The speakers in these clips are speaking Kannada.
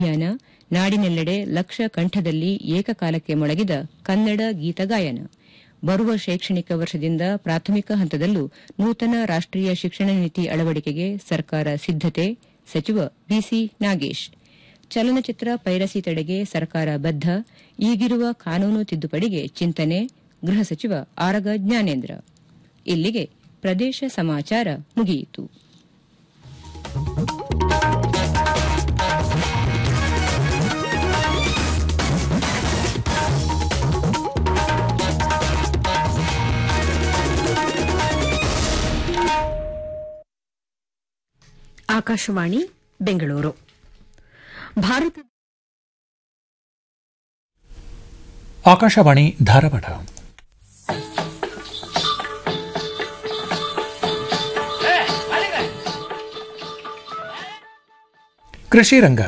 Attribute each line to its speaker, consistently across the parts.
Speaker 1: ಅಭಿಯಾನ ನಾಡಿನೆಲ್ಲೆಡೆ ಲಕ್ಷ ಕಂಠದಲ್ಲಿ ಏಕಕಾಲಕ್ಕೆ ಮೊಳಗಿದ ಕನ್ನಡ ಗೀತಗಾಯನ ಬರುವ ಶೈಕ್ಷಣಿಕ ವರ್ಷದಿಂದ ಪ್ರಾಥಮಿಕ ಹಂತದಲ್ಲೂ ನೂತನ ರಾಷ್ಟೀಯ ಶಿಕ್ಷಣ ನೀತಿ ಅಳವಡಿಕೆಗೆ ಸರ್ಕಾರ ಸಿದ್ದತೆ ಸಚಿವ ಬಿಸಿ ನಾಗೇಶ್ ಚಲನಚಿತ್ರ ಪೈರಸಿ ತಡೆಗೆ ಸರ್ಕಾರ ಬದ್ಧ ಈಗಿರುವ ಕಾನೂನು ತಿದ್ದುಪಡಿಗೆ ಚಿಂತನೆ ಗೃಹ ಸಚಿವ ಆರಗ ಜ್ಞಾನೇಂದ್ರ ಇಲ್ಲಿಗೆ ಪ್ರದೇಶ ಸಮಾಚಾರ ಮುಗಿಯಿತು
Speaker 2: ಆಕಾಶವಾಣಿ ಬೆಂಗಳೂರು ಭಾರತ
Speaker 3: ಆಕಾಶವಾಣಿ ಧಾರವಾಡ ಕೃಷಿ ರಂಗ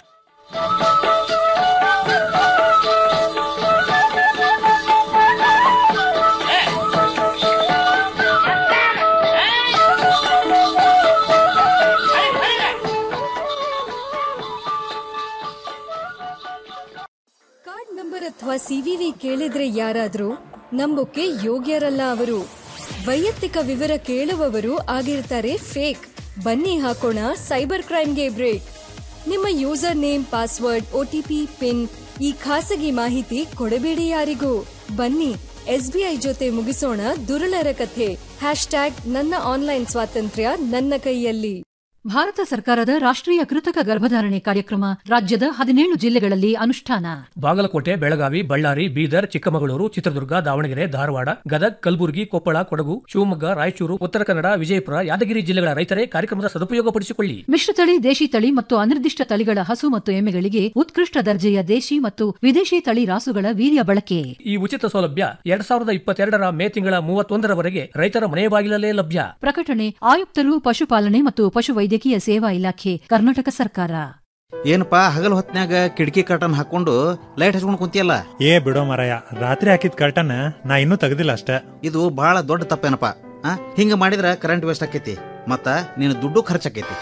Speaker 4: ಕಾರ್ಡ್ ನಂಬರ್ ಅಥವಾ ಸಿವಿವಿ ಕೇಳಿದ್ರೆ ಯಾರಾದ್ರೂ ನಂಬೋಕೆ ಯೋಗ್ಯರಲ್ಲ ಅವರು ವೈಯಕ್ತಿಕ ವಿವರ ಕೇಳುವವರು ಆಗಿರ್ತಾರೆ ಫೇಕ್ ಬನ್ನಿ ಹಾಕೋಣ ಸೈಬರ್ ಕ್ರೈಮ್ಗೆ ಬ್ರೇಕ್ ನಿಮ್ಮ user name password OTP PIN ಈ ಖಾಸಗಿ ಮಾಹಿತಿ ಕೊಡಬೇಡಿ ಯಾರಿಗೂ ಬನ್ನಿ ಎಸ್ಬಿಐ ಜೊತೆ ಮುಗಿಸೋಣ ದುರುಳರ ಕಥೆ ಹ್ಯಾಶ್ ಟ್ಯಾಗ್ ನನ್ನ ಆನ್ಲೈನ್ ಸ್ವಾತಂತ್ರ್ಯ ನನ್ನ ಕೈಯಲ್ಲಿ
Speaker 5: ಭಾರತ ಸರ್ಕಾರದ ರಾಷ್ಟ್ರೀಯ ಕೃತಕ ಗರ್ಭಧಾರಣೆ ಕಾರ್ಯಕ್ರಮ ರಾಜ್ಯದ ಹದಿನೇಳು ಜಿಲ್ಲೆಗಳಲ್ಲಿ ಅನುಷ್ಠಾನ
Speaker 6: ಬಾಗಲಕೋಟೆ ಬೆಳಗಾವಿ ಬಳ್ಳಾರಿ ಬೀದರ್ ಚಿಕ್ಕಮಗಳೂರು ಚಿತ್ರದುರ್ಗ ದಾವಣಗೆರೆ ಧಾರವಾಡ ಗದಗ್ ಕಲಬುರಗಿ ಕೊಪ್ಪಳ ಕೊಡಗು ಶಿವಮೊಗ್ಗ ರಾಯಚೂರು ಉತ್ತರ ಕನ್ನಡ ವಿಜಯಪುರ ಯಾದಗಿರಿ ಜಿಲ್ಲೆಗಳ ರೈತರೇ ಕಾರ್ಯಕ್ರಮದ ಸದುಪಯೋಗಪಡಿಸಿಕೊಳ್ಳಿ
Speaker 5: ಮಿಶ್ರತಳಿ ದೇಶಿ ತಳಿ ಮತ್ತು ಅನಿರ್ದಿಷ್ಟ ತಳಿಗಳ ಹಸು ಮತ್ತು ಎಮ್ಮೆಗಳಿಗೆ ಉತ್ಕೃಷ್ಟ ದರ್ಜೆಯ ದೇಶಿ ಮತ್ತು ವಿದೇಶಿ ತಳಿ ರಾಸುಗಳ ವೀರ್ಯ ಬಳಕೆ
Speaker 6: ಈ ಉಚಿತ ಸೌಲಭ್ಯ ಎರಡ್ ಸಾವಿರದ ಇಪ್ಪತ್ತೆರಡರ ಮೇ ತಿಂಗಳ ಮೂವತ್ತೊಂದರವರೆಗೆ ರೈತರ ಮನೆ ಬಾಗಿಲಲ್ಲೇ ಲಭ್ಯ
Speaker 5: ಪ್ರಕಟಣೆ ಆಯುಕ್ತರು ಪಶುಪಾಲನೆ ಮತ್ತು ಪಶುವೈದ್ಯಕೀಯ ಸೇವಾ ಇಲಾಖೆ ಕರ್ನಾಟಕ ಸರ್ಕಾರ
Speaker 7: ಏನಪ್ಪಾ ಹಗಲ್ ಹೊತ್ನ್ಯಾಗ ಕಿಟಕಿ ಕರ್ಟನ್ ಹಾಕೊಂಡು ಲೈಟ್ ಹಚ್ಕೊಂಡು ಕುಂತಿಯಲ್ಲ
Speaker 8: ಏ ಬಿಡೋ ಮರಯ ರಾತ್ರಿ ಹಾಕಿದ ಕರ್ಟನ್ ನಾ ಇನ್ನೂ ತೆಗ್ದಿಲ್ಲ ಅಷ್ಟೇ
Speaker 7: ಇದು ಬಹಳ ದೊಡ್ಡ ತಪ್ಪೇನಪ್ಪ ಆ ಹಿಂಗ ಮಾಡಿದ್ರ ಕರೆಂಟ್ ವೇಸ್ಟ್ ಆಕೈತಿ ಮತ್ತ ನಿನ್ನ ದುಡ್ಡು ಖರ್ಚಾಕೈತಿ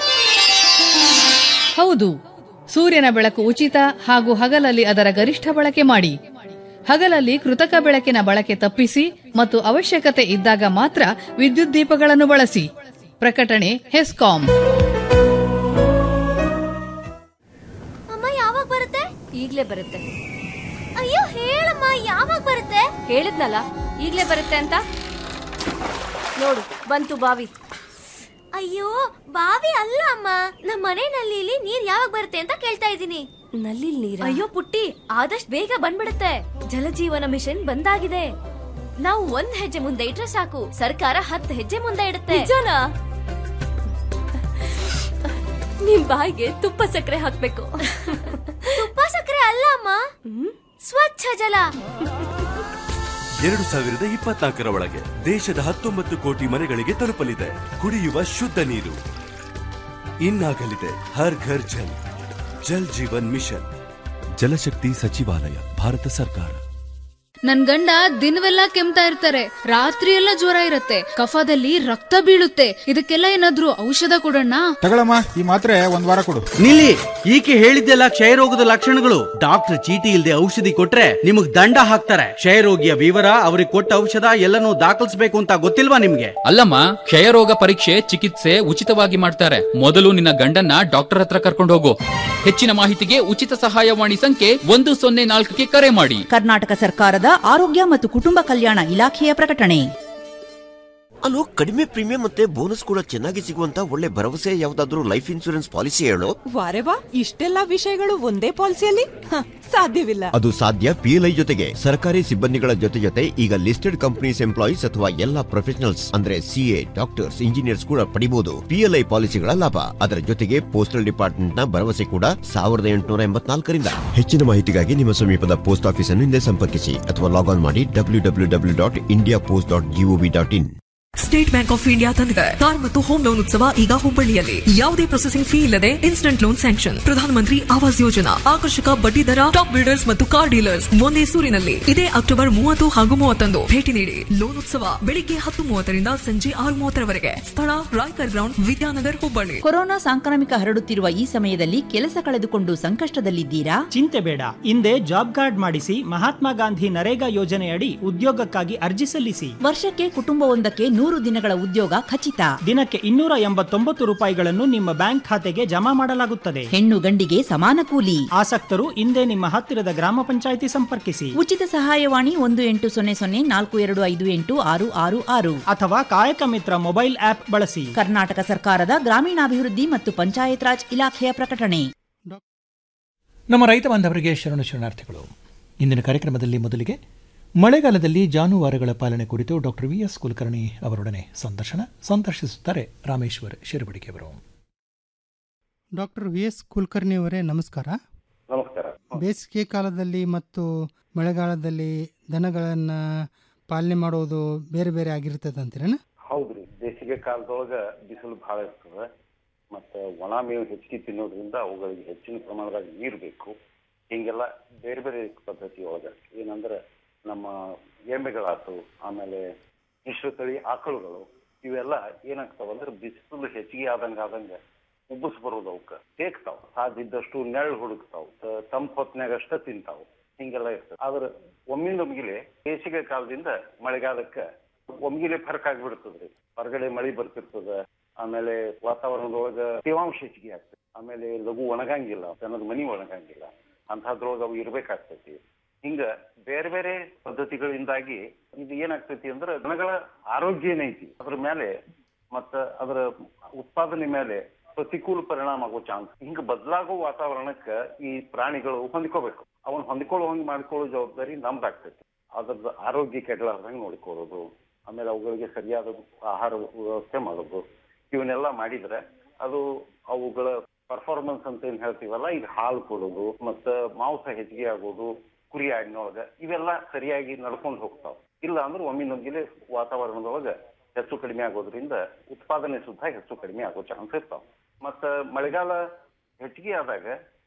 Speaker 9: ಹೌದು ಸೂರ್ಯನ ಬೆಳಕು ಉಚಿತ ಹಾಗೂ ಹಗಲಲ್ಲಿ ಅದರ ಗರಿಷ್ಠ ಬಳಕೆ ಮಾಡಿ ಹಗಲಲ್ಲಿ ಕೃತಕ ಬೆಳಕಿನ ಬಳಕೆ ತಪ್ಪಿಸಿ ಮತ್ತು ಅವಶ್ಯಕತೆ ಇದ್ದಾಗ ಮಾತ್ರ ವಿದ್ಯುತ್ ದೀಪಗಳನ್ನು ಬಳಸಿ ಪ್ರಕಟಣೆ ಹೆಸ್ಕಾಂ
Speaker 10: ಅಮ್ಮ ಯಾವಾಗ ಬರುತ್ತೆ
Speaker 4: ಈಗ್ಲೇ ಬರುತ್ತೆ
Speaker 10: ಅಯ್ಯೋ ಹೇಳಮ್ಮ ಯಾವಾಗ ಬರುತ್ತೆ
Speaker 4: ಹೇಳಿದ್ನಲ್ಲ ಈಗ್ಲೇ ಬರುತ್ತೆ ಅಂತ ನೋಡು ಬಂತು ಬಾವಿ
Speaker 10: ಅಯ್ಯೋ ಬಾವಿ ಅಲ್ಲ ಅಮ್ಮ ನಮ್ಮ ಮನೆ ನಲ್ಲಿಲಿ ನೀರ್ ಯಾವಾಗ ಬರುತ್ತೆ ಅಂತ ಕೇಳ್ತಾ ಇದ್ದೀನಿ
Speaker 4: ನಲ್ಲಿ ನೀರ
Speaker 10: ಅಯ್ಯೋ ಪುಟ್ಟಿ ಆದಷ್ಟು ಬೇಗ ಬಂದ್ಬಿಡುತ್ತೆ ಜಲಜೀವನ ಮಿಷನ್ ಬಂದಾಗಿದೆ ನಾವು ಒಂದ್ ಹೆಜ್ಜೆ ಮುಂದೆ ಇಟ್ರೆ ಸಾಕು ಸರ್ಕಾರ ಹತ್ತು ಹೆಜ್ಜೆ ಮುಂದೆ ಇಡುತ್ತೆ
Speaker 4: ನಿಜನಾ ನಿಮ್ ಬಾಯಿಗೆ ತುಪ್ಪ ಸಕ್ಕರೆ ಹಾಕ್ಬೇಕು
Speaker 10: ತುಪ್ಪ ಸಕ್ಕರೆ ಅಲ್ಲ ಅಮ್ಮ ಸ್ವಚ್ಛ ಜಲ
Speaker 11: ಎರಡು ಸಾವಿರದ ಇಪ್ಪತ್ನಾಲ್ಕರ ಒಳಗೆ ದೇಶದ ಹತ್ತೊಂಬತ್ತು ಕೋಟಿ ಮನೆಗಳಿಗೆ ತಲುಪಲಿದೆ ಕುಡಿಯುವ ಶುದ್ಧ ನೀರು ಇನ್ನಾಗಲಿದೆ ಹರ್ ಘರ್ ಜಲ್ ಜಲ್ ಜೀವನ್ ಮಿಷನ್ ಜಲಶಕ್ತಿ ಸಚಿವಾಲಯ ಭಾರತ ಸರ್ಕಾರ
Speaker 12: ನನ್ ಗಂಡ ದಿನವೆಲ್ಲ ಕೆಮ್ತಾ ಇರ್ತಾರೆ ರಾತ್ರಿ ಎಲ್ಲ ಜ್ವರ ಇರತ್ತೆ ಕಫದಲ್ಲಿ ರಕ್ತ ಬೀಳುತ್ತೆ ಇದಕ್ಕೆಲ್ಲ ಏನಾದ್ರೂ ಔಷಧ ಕೊಡೋಣ
Speaker 13: ತಗೊಳಮ್ಮ ಈ ಮಾತ್ರೆ ಒಂದ್ ವಾರ ಕೊಡು
Speaker 14: ನಿಲ್ಲಿ ಈಕೆ ಹೇಳಿದ್ದೆಲ್ಲ ಕ್ಷಯರೋಗದ ಲಕ್ಷಣಗಳು ಡಾಕ್ಟರ್ ಚೀಟಿ ಇಲ್ಲದೆ ಔಷಧಿ ಕೊಟ್ರೆ ನಿಮಗ್ ದಂಡ ಹಾಕ್ತಾರೆ ಕ್ಷಯರೋಗಿಯ ವಿವರ ಅವ್ರಿಗೆ ಕೊಟ್ಟ ಔಷಧ ಎಲ್ಲನೂ ದಾಖಲಿಸಬೇಕು ಅಂತ ಗೊತ್ತಿಲ್ವಾ ನಿಮ್ಗೆ
Speaker 15: ಅಲ್ಲಮ್ಮ ಕ್ಷಯರೋಗ ಪರೀಕ್ಷೆ ಚಿಕಿತ್ಸೆ ಉಚಿತವಾಗಿ ಮಾಡ್ತಾರೆ ಮೊದಲು ನಿನ್ನ ಗಂಡನ್ನ ಡಾಕ್ಟರ್ ಹತ್ರ ಕರ್ಕೊಂಡು ಹೋಗು ಹೆಚ್ಚಿನ ಮಾಹಿತಿಗೆ ಉಚಿತ ಸಹಾಯವಾಣಿ ಸಂಖ್ಯೆ ಒಂದು ಸೊನ್ನೆ ನಾಲ್ಕಕ್ಕೆ ಕರೆ ಮಾಡಿ
Speaker 16: ಕರ್ನಾಟಕ ಸರ್ಕಾರದ ಆರೋಗ್ಯ ಮತ್ತು ಕುಟುಂಬ ಕಲ್ಯಾಣ ಇಲಾಖೆಯ ಪ್ರಕಟಣೆ
Speaker 17: ಅಲ್ಲೋ ಕಡಿಮೆ ಪ್ರೀಮಿಯಂ ಮತ್ತೆ ಬೋನಸ್ ಕೂಡ ಚೆನ್ನಾಗಿ ಸಿಗುವಂತ ಒಳ್ಳೆ ಭರವಸೆ ಯಾವ್ದಾದ್ರು ಲೈಫ್ ಇನ್ಸೂರೆನ್ಸ್ ಪಾಲಿಸಿ ಹೇಳು
Speaker 18: ವಾರೆ ವಾ ಇಷ್ಟೆಲ್ಲಾ ವಿಷಯಗಳು ಒಂದೇ ಪಾಲಿಸಿಯಲ್ಲಿ ಹ, ಸಾಧ್ಯವಿಲ್ಲ
Speaker 17: ಅದು ಸಾಧ್ಯ ಪಿಎಲ್ಐ ಜೊತೆಗೆ ಸರ್ಕಾರಿ ಸಿಬ್ಬಂದಿಗಳ ಜೊತೆ ಜೊತೆ ಈಗ ಲಿಸ್ಟೆಡ್ ಕಂಪನೀಸ್ ಎಂಪ್ಲಾಯೀಸ್ ಅಥವಾ ಎಲ್ಲಾ ಪ್ರೊಫೆಷನಲ್ಸ್ ಅಂದ್ರೆ ಸಿಎ ಡಾಕ್ಟರ್ಸ್ ಇಂಜಿನಿಯರ್ಸ್ ಕೂಡ ಪಡಿಬಹುದು ಪಿಎಲ್ಐ ಪಾಲಿಸಿಗಳ ಲಾಭ ಅದರ ಜೊತೆಗೆ ಪೋಸ್ಟಲ್ ಡಿಪಾರ್ಟ್ಮೆಂಟ್ ನ ಭರವಸೆ ಕೂಡ ಸಾವಿರದ ಎಂಟುನೂರ ಎಂಬತ್ನಾಲ್ಕರಿಂದ ಹೆಚ್ಚಿನ ಮಾಹಿತಿಗಾಗಿ ನಿಮ್ಮ ಸಮೀಪದ ಪೋಸ್ಟ್ ಆಫೀಸ್ ಅನ್ನು ಹಿಂದೆ ಸಂಪರ್ಕಿಸಿ ಅಥವಾ ಲಾಗ್ ಆನ್ ಮಾಡಿ W W W dot India post dot G O V dot in
Speaker 3: State Bank of India ತಂದಿದೆ ಕಾರ್ ಮತ್ತು ಹೋಮ್ ಲೋನ್ ಉತ್ಸವ ಈಗ ಹುಬ್ಬಳ್ಳಿಯಲ್ಲಿ ಯಾವುದೇ ಪ್ರೊಸೆಸಿಂಗ್ ಫೀ ಇಲ್ಲದೆ instant loan sanction Pradhan Mantri Awas Yojana ಆಕರ್ಷಕ ಬಡ್ಡಿ ದರ ಟಾಪ್ ಬಿಲ್ಡರ್ಸ್ ಮತ್ತು ಕಾರ್ ಡೀಲರ್ಸ್ ಒಂದೇ ಸೂರಿನಲ್ಲಿ ಇದೇ ಅಕ್ಟೋಬರ್ ಮೂವತ್ತು ಹಾಗೂ ಮೂವತ್ತೊಂದು ಭೇಟಿ ನೀಡಿ ಲೋನ್ ಉತ್ಸವ ಬೆಳಿಗ್ಗೆ ಹತ್ತು ಮೂವತ್ತರಿಂದ ಸಂಜೆ ಆರು ಮೂವತ್ತರವರೆಗೆ ಸ್ಥಳ ರಾಯ್ಕರ್ ಗ್ರೌಂಡ್ ವಿದ್ಯಾನಗರ್ ಹುಬ್ಬಳ್ಳಿ
Speaker 16: ಕೊರೋನಾ ಸಾಂಕ್ರಾಮಿಕ ಹರಡುತ್ತಿರುವ ಈ ಸಮಯದಲ್ಲಿ ಕೆಲಸ ಕಳೆದುಕೊಂಡು ಸಂಕಷ್ಟದಲ್ಲಿದ್ದೀರಾ
Speaker 19: ಚಿಂತೆ ಬೇಡ ಹಿಂದೆ ಜಾಬ್ ಕಾರ್ಡ್ ಮಾಡಿಸಿ ಮಹಾತ್ಮ ಗಾಂಧಿ ನರೇಗಾ ಯೋಜನೆಯಡಿ ಉದ್ಯೋಗಕ್ಕಾಗಿ ಅರ್ಜಿ ಸಲ್ಲಿಸಿ
Speaker 16: ವರ್ಷಕ್ಕೆ ಕುಟುಂಬವೊಂದಕ್ಕೆ ನೂರು ದಿನಗಳ ಉದ್ಯೋಗ ಖಚಿತ
Speaker 19: ದಿನಕ್ಕೆ ಇನ್ನೂರ ಎಂಬತ್ತೊಂಬತ್ತು ರೂಪಾಯಿಗಳನ್ನು ನಿಮ್ಮ ಬ್ಯಾಂಕ್ ಖಾತೆಗೆ ಜಮಾ ಮಾಡಲಾಗುತ್ತದೆ
Speaker 16: ಹೆಣ್ಣು ಗಂಡಿಗೆ ಸಮಾನ ಕೂಲಿ
Speaker 19: ಆಸಕ್ತರು ಹಿಂದೆ ನಿಮ್ಮ ಹತ್ತಿರದ ಗ್ರಾಮ ಪಂಚಾಯಿತಿ ಸಂಪರ್ಕಿಸಿ
Speaker 16: ಉಚಿತ ಸಹಾಯವಾಣಿ ಒಂದು ಎಂಟು ಸೊನ್ನೆ ಸೊನ್ನೆ ನಾಲ್ಕು ಎರಡು ಐದು ಎಂಟು ಆರು ಆರು ಆರು
Speaker 19: ಅಥವಾ ಕಾಯಕ ಮಿತ್ರ ಮೊಬೈಲ್ ಆಪ್ ಬಳಸಿ
Speaker 16: ಕರ್ನಾಟಕ ಸರ್ಕಾರದ ಗ್ರಾಮೀಣಾಭಿವೃದ್ಧಿ ಮತ್ತು ಪಂಚಾಯತ್ ರಾಜ್ ಇಲಾಖೆಯ ಪ್ರಕಟಣೆ
Speaker 20: ನಮ್ಮ ರೈತ ಬಾಂಧವರಿಗೆ ಶರಣು ಶರಣಾರ್ಥಿಗಳು ಇಂದಿನ ಕಾರ್ಯಕ್ರಮದಲ್ಲಿ ಮೊದಲಿಗೆ ಮಳೆಗಾಲದಲ್ಲಿ ಜಾನುವಾರುಗಳ ಪಾಲನೆ ಕುರಿತು ಡಾಕ್ಟರ್ ವಿ ಎಸ್ ಕುಲಕರ್ಣಿ ಅವರೊಡನೆ ಸಂದರ್ಶನ ಸಂದರ್ಶಿಸುತ್ತಾರೆ ರಾಮೇಶ್ವರ್ ಶಿರಬಡಿಕೆಯವರು
Speaker 21: ಡಾಕ್ಟರ್ ವಿ ಎಸ್ ಕುಲಕರ್ಣಿ ಅವರೇ ನಮಸ್ಕಾರ
Speaker 22: ನಮಸ್ಕಾರ
Speaker 21: ಬೇಸಿಗೆ ಕಾಲದಲ್ಲಿ ಮತ್ತು ಮಳೆಗಾಲದಲ್ಲಿ ದನಗಳನ್ನು ಪಾಲನೆ ಮಾಡೋದು ಬೇರೆ ಬೇರೆ ಆಗಿರ್ತದೆ ಅಂತೀರೇನ
Speaker 22: ಹೌದ್ರಿ ಬೇಸಿಗೆ ಕಾಲದೊಳಗ ಬಿಸಿಲು ಬಹಳ ಇರ್ತದ ಮತ್ತ ಒಣ ಮೇವು ಹೆಚ್ಚಿಗೆ ತಿನ್ನೋದ್ರಿಂದ ಅವುಗಳಿಗೆ ಹೆಚ್ಚಿನ ಪ್ರಮಾಣದಾಗ ನೀರು ಬೇಕು ಹಿಂಗೆಲ್ಲ ಬೇರೆ ಬೇರೆ ಪದ್ಧತಿ ಒಳಗ ಏನಂದ್ರೆ ನಮ್ಮ ಎಮ್ಮೆಗಳಾತು ಆಮೇಲೆ ಮಿಶ್ರತಳಿ ಆಕಳುಗಳು ಇವೆಲ್ಲ ಏನಾಗ್ತಾವ ಅಂದ್ರೆ ಬಿಸಿಲು ಹೆಚ್ಚಿಗೆ ಆದಂಗ ಆದಂಗ ಉಬ್ಬಸ್ ಬರೋದು ಅವಕ್ಕ ತೇಗ್ತಾವ ಸಾಧ್ಯ ಇದ್ದಷ್ಟು ನೆರಳು ಹುಡುಕ್ತಾವ ತಂಪು ಹೊತ್ನ್ಯಾಗ ಅಷ್ಟ ತಿಂತಾವ ಹಿಂಗೆಲ್ಲ ಇರ್ತದೆ ಆದ್ರ ಒಮ್ಮಿಂದ ಒಮ್ಗಿಲೆ ಬೇಸಿಗೆ ಕಾಲದಿಂದ ಮಳೆಗಾಲಕ್ಕ ಒಮ್ಗಿಲೆ ಫರ್ಕ್ ಆಗ್ಬಿಡ್ತದ್ರಿ ಹೊರಗಡೆ ಮಳಿ ಬರ್ತಿರ್ತದ ಆಮೇಲೆ ವಾತಾವರಣದೊಳಗ ತೇವಾಂಶ ಹೆಚ್ಚಿಗೆ ಆಗ್ತದೆ ಆಮೇಲೆ ಲಘು ಒಣಗಂಗಿಲ್ಲ ದನದ ಮನಿ ಒಣಗಂಗಿಲ್ಲ ಅಂತಹದ್ರೊಳಗ ಅವು ಇರ್ಬೇಕಾಗ್ತೈತಿ ಹಿಂಗ ಬೇರೆ ಬೇರೆ ಪದ್ಧತಿಗಳಿಂದಾಗಿ ಇದು ಏನಾಗ್ತೈತಿ ಅಂದ್ರೆ ದನಗಳ ಆರೋಗ್ಯ ಏನೈತಿ ಅದ್ರ ಮೇಲೆ ಮತ್ತ ಅದರ ಉತ್ಪಾದನೆ ಮೇಲೆ ಪ್ರತಿಕೂಲ ಪರಿಣಾಮ ಆಗೋ ಚಾನ್ಸ್ ಹಿಂಗ ಬದಲಾಗೋ ವಾತಾವರಣಕ್ಕ ಈ ಪ್ರಾಣಿಗಳು ಹೊಂದ್ಕೋಬೇಕು ಅವನ್ ಹೊಂದ್ಕೊಳ್ಳೋ ಹಂಗ್ ಮಾಡ್ಕೊಳ್ಳೋ ಜವಾಬ್ದಾರಿ ನಮ್ದಾಗ್ತೈತಿ ಅದ್ರದ್ದು ಆರೋಗ್ಯ ಕೆಡಲಾರ್ದಂಗ್ ನೋಡ್ಕೊಳ್ಳೋದು ಆಮೇಲೆ ಅವುಗಳಿಗೆ ಸರಿಯಾದ ಆಹಾರ ವ್ಯವಸ್ಥೆ ಮಾಡೋದು ಇವನ್ನೆಲ್ಲ ಮಾಡಿದ್ರೆ ಅದು ಅವುಗಳ ಪರ್ಫಾರ್ಮೆನ್ಸ್ ಅಂತ ಏನ್ ಹೇಳ್ತೀವಲ್ಲ ಈಗ ಹಾಲು ಕೊಡೋದು ಮತ್ತ ಮಾಂಸ ಹೆಚ್ಚಿಗೆ ಆಗೋದು ಕುರಿ ಆಡಿನೊಳಗ ಇವೆಲ್ಲ ಸರಿಯಾಗಿ ನಡ್ಕೊಂಡು ಹೋಗ್ತಾವ ಇಲ್ಲ ಅಂದ್ರೆ ಒಮ್ಮಿನೊಮ್ಗಿಲೆ ವಾತಾವರಣದೊಳಗ ಹೆಚ್ಚು ಕಡಿಮೆ ಆಗೋದ್ರಿಂದ ಉತ್ಪಾದನೆ ಸುದ್ದ ಹೆಚ್ಚು ಕಡಿಮೆ ಆಗೋ ಚಾನ್ಸ್ ಇರ್ತಾವ ಮತ್ತ ಮಳೆಗಾಲ ಹೆಚ್ಚಿಗೆ ಆದಾಗ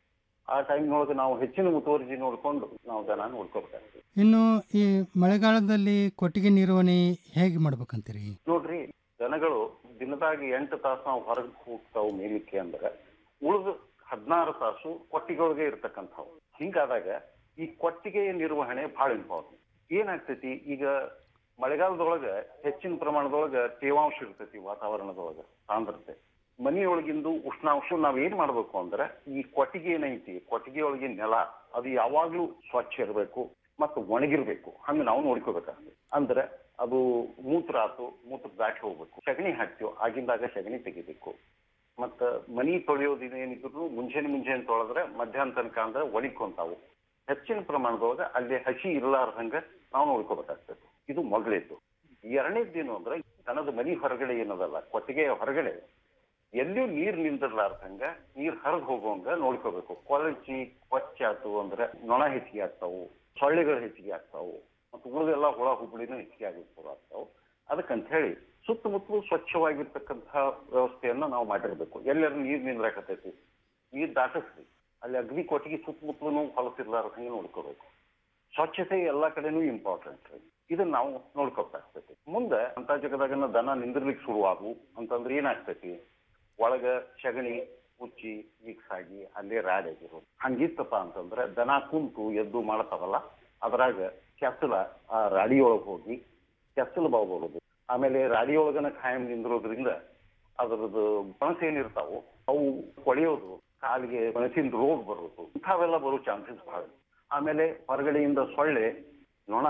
Speaker 22: ಆ ಟೈಮ್ನೊಳಗೆ ನಾವು ಹೆಚ್ಚಿನ ಮುತುವರ್ಜಿ ನೋಡ್ಕೊಂಡು ನಾವು ದನ ನೋಡ್ಕೋಬೇಕಾಗ್ತದೆ
Speaker 21: ಇನ್ನು ಈ ಮಳೆಗಾಲದಲ್ಲಿ ಕೊಟ್ಟಿಗೆ ನಿರ್ವಹಣೆ ಹೇಗೆ ಮಾಡ್ಬೇಕಂತೀರಿ
Speaker 22: ನೋಡ್ರಿ ದನಗಳು ದಿನದಾಗ ಎಂಟು ತಾಸು ನಾವು ಹೊರಗೆ ಹೋಗ್ತಾವು ಮೇಲಿಕ್ಕೆ ಅಂದ್ರೆ ಉಳಿದ ಹದಿನಾರು ತಾಸು ಕೊಟ್ಟಿಗೆಯೊಳಗೆ ಇರ್ತಕ್ಕಂಥವು ಹಿಂಗಾದಾಗ ಈ ಕೊಟ್ಟಿಗೆಯ ನಿರ್ವಹಣೆ ಬಹಳ ಇಂಪಾರ್ಟೆಂಟ್ ಏನಾಗ್ತೈತಿ ಈಗ ಮಳೆಗಾಲದೊಳಗ ಹೆಚ್ಚಿನ ಪ್ರಮಾಣದೊಳಗ ತೇವಾಂಶ ಇರ್ತೈತಿ ವಾತಾವರಣದೊಳಗ ಸಾಂದ್ರತೆ ಮನೆಯೊಳಗಿಂದು ಉಷ್ಣಾಂಶ ನಾವ್ ಏನ್ ಮಾಡ್ಬೇಕು ಅಂದ್ರೆ ಈ ಕೊಟ್ಟಿಗೆ ಏನೈತಿ ಕೊಟ್ಟಿಗೆ ಒಳಗಿನ ನೆಲ ಅದು ಯಾವಾಗ್ಲೂ ಸ್ವಚ್ಛ ಇರಬೇಕು ಮತ್ತು ಒಣಗಿರ್ಬೇಕು ಹಂಗ ನಾವು ನೋಡ್ಕೋಬೇಕಾಗ್ತದೆ ಅಂದ್ರೆ ಅದು ಮೂತ್ರ ಆತು ಮೂತ್ರ ದಾಟಿ ಹೋಗ್ಬೇಕು ಸಗಣಿ ಹಾಕ್ತಿವ್ ಆಗಿಂದಾಗ ಸಗಣಿ ತೆಗಿಬೇಕು ಮತ್ತ ಮನಿ ತೊಳೆಯೋದಿನ ಏನಿದ್ರು ಮುಂಜಾನೆ ಮುಂಜಾನೆ ತೊಳೆದ್ರೆ ಮಧ್ಯಾಹ್ನ ತನಕ ಅಂದ್ರೆ ಒಣಕೊಂತಾವು ಹೆಚ್ಚಿನ ಪ್ರಮಾಣದೊಳಗ ಅಲ್ಲಿ ಹಸಿ ಇರ್ಲಾರ್ದಂಗ ನಾವು ನೋಡ್ಕೋಬೇಕಾಗ್ತದೆ ಇದು ಮೊದಲೇದು ಎರಡನೇದೇನು ಅಂದ್ರೆ ದನದ ಮನಿ ಹೊರಗಡೆ ಏನದಲ್ಲ ಕೊಟ್ಟಿಗೆಯ ಹೊರಗಡೆ ಎಲ್ಲಿಯೂ ನೀರ್ ನಿಂದಿರ್ಲಾರ್ದಂಗ ನೀರ್ ಹರಿದು ಹೋಗುವಂಗ ನೋಡ್ಕೋಬೇಕು ಕೊಳಚಿ ಕೊಚ್ಚಾತು ಅಂದ್ರೆ ನೊಣ ಹೆಚ್ಚಿಗೆ ಆಗ್ತಾವು ಸೊಳ್ಳೆಗಳು ಹೆಚ್ಚಿಗೆ ಆಗ್ತಾವು ಮತ್ತು ಉಳಿದೆಲ್ಲ ಹುಳ ಹುಬ್ಬಳಿನೂ ಹೆಚ್ಚಿಗೆ ಆಗಿರ್ತಾವ ಆಗ್ತಾವು ಅದಕ್ಕಂತ ಹೇಳಿ ಸುತ್ತಮುತ್ತಲು ಸ್ವಚ್ಛವಾಗಿರ್ತಕ್ಕಂತಹ ವ್ಯವಸ್ಥೆಯನ್ನ ನಾವು ಮಾಡಿರ್ಬೇಕು ಎಲ್ಲರೂ ನೀರ್ ನಿಂದ್ರಾಕತೈತಿ ನೀರ್ ದಾಟಿಸ್ರಿ ಅಲ್ಲಿ ಅಗ್ನಿ ಕೊಟ್ಟಿಗೆ ಸುತ್ತಮುತ್ತಲು ಹೊಲಸಿರ್ಲಾರ್ದಂಗೆ ನೋಡ್ಕೋಬೇಕು ಸ್ವಚ್ಛತೆ ಎಲ್ಲಾ ಕಡೆನೂ ಇಂಪಾರ್ಟೆಂಟ್ ರೀ ಇದನ್ನ ನಾವು ನೋಡ್ಕೋಬೇಕಾಗ್ತೈತಿ ಮುಂದೆ ಅಂತ ಜಗದಾಗನ ದನ ನಿಂದಿರ್ಲಿಕ್ಕೆ ಶುರುವಾಗು ಅಂತಂದ್ರೆ ಏನಾಗ್ತೈತಿ ಒಳಗ ಸಗಣಿ ಉಚ್ಚಿ ಮಿಕ್ಸ್ ಆಗಿ ಅಲ್ಲೇ ರಾಡ್ ಆಗಿರೋದು ಹಂಗಿತ್ತಪ್ಪ ಅಂತಂದ್ರೆ ದನ ಕುಂತು ಎದ್ದು ಮಾಡ್ತಾವಲ್ಲ ಅದ್ರಾಗ ಕೆಸಲ ಆ ರಾಡಿ ಒಳಗ್ ಹೋಗಿ ಕೆಸಲು ಬಾವು ಬರೋದು ಆಮೇಲೆ ರಾಡಿ ಒಳಗನ ಖಾಯಂ ನಿಂದಿರೋದ್ರಿಂದ ಅದ್ರದ್ದು ಬಣಸ ಏನಿರ್ತಾವು ಅವು ಕೊಳೆಯೋದು ಕಾಲಿಗೆ ಬಣಸಿನ ರೋಗ ಬರೋದು ಇಂಥವೆಲ್ಲ ಬರೋ ಚಾನ್ಸಸ್ ಬಹಳ ಆಮೇಲೆ ಹೊರಗಡೆಯಿಂದ ಸೊಳ್ಳೆ ನೊಣ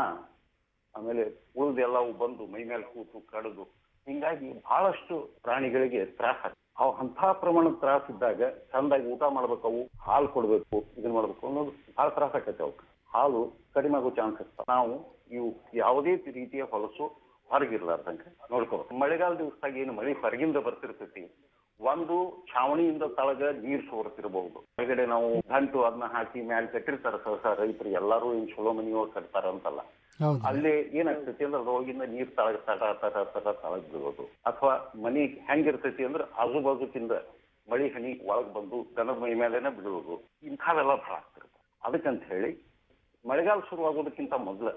Speaker 22: ಆಮೇಲೆ ಉಳಿದೆಲ್ಲವು ಬಂದು ಮೈ ಮೇಲೆ ಕೂತು ಕಡಿದು ಹಿಂಗಾಗಿ ಬಹಳಷ್ಟು ಪ್ರಾಣಿಗಳಿಗೆ ತ್ರಾಸ ಅವು ಅಂತ ಪ್ರಮಾಣದ ತ್ರಾಸ ಇದ್ದಾಗ ಚಂದಾಗಿ ಊಟ ಮಾಡ್ಬೇಕು ಅವು ಹಾಲು ಕೊಡ್ಬೇಕು ಇದನ್ನ ಮಾಡ್ಬೇಕು ಅನ್ನೋದು ಬಹಳ ತ್ರಾಸ ಆಕೈತೆ ಅವಕ್ಕೆ ಹಾಲು ಕಡಿಮೆ ಆಗೋ ಚಾನ್ಸ್ ಇರ್ತಾವ ನಾವು ಇವು ಯಾವುದೇ ರೀತಿಯ ಹೊಲಸು ಹೊರಗಿರ್ಲಾರ್ದಂಗೆ ನೋಡ್ಕೋಬೇಕು ಮಳೆಗಾಲ ದಿವಸದಾಗ ಏನು ಮಳೆ ಹೊರಗಿಂದ ಬರ್ತಿರ್ತೈತಿ ಒಂದು ಛಾವಣಿಯಿಂದ ತಳಗ ನೀರ್ ಸೋರ್ತಿರಬಹುದು ಹೊರಗಡೆ ನಾವು ಗಂಟು ಅದನ್ನ ಹಾಕಿ ಮ್ಯಾಲ್ ಕಟ್ಟಿರ್ತಾರ ಸಹಸ ರೈತರು ಎಲ್ಲಾರು ಏನ್ ಚಲೋ ಮನಿಯೊಳಗ್ ಕಟ್ತಾರ ಅಂತಲ್ಲ
Speaker 21: ಹೌದು
Speaker 22: ಅಲ್ಲಿ ಏನಾಗ್ತೈತಿ ಅಂದ್ರೆ ಅದ್ರೊಳಗಿಂದ ನೀರ್ ತಳಗ ತಟ ತಟ ತಟ ತಳಗ್ ಬೀಳೋದು ಅಥವಾ ಮನಿ ಹೆಂಗಿರ್ತೈತಿ ಅಂದ್ರೆ ಆಜು ಬಾಜುಕಿಂದ ಮಳಿ ಹನಿ ಒಳಗ್ ಬಂದು ದನದ ಮೈ ಮೇಲೆನೆ ಬೀಳೋದು ಇಂಥವೆಲ್ಲ ಬಹಳ ಆಗ್ತಿರುತ್ತೆ ಅದಕ್ಕಂತ ಹೇಳಿ ಮಳೆಗಾಲ ಶುರುವಾಗೋದಕ್ಕಿಂತ ಮೊದ್ಲ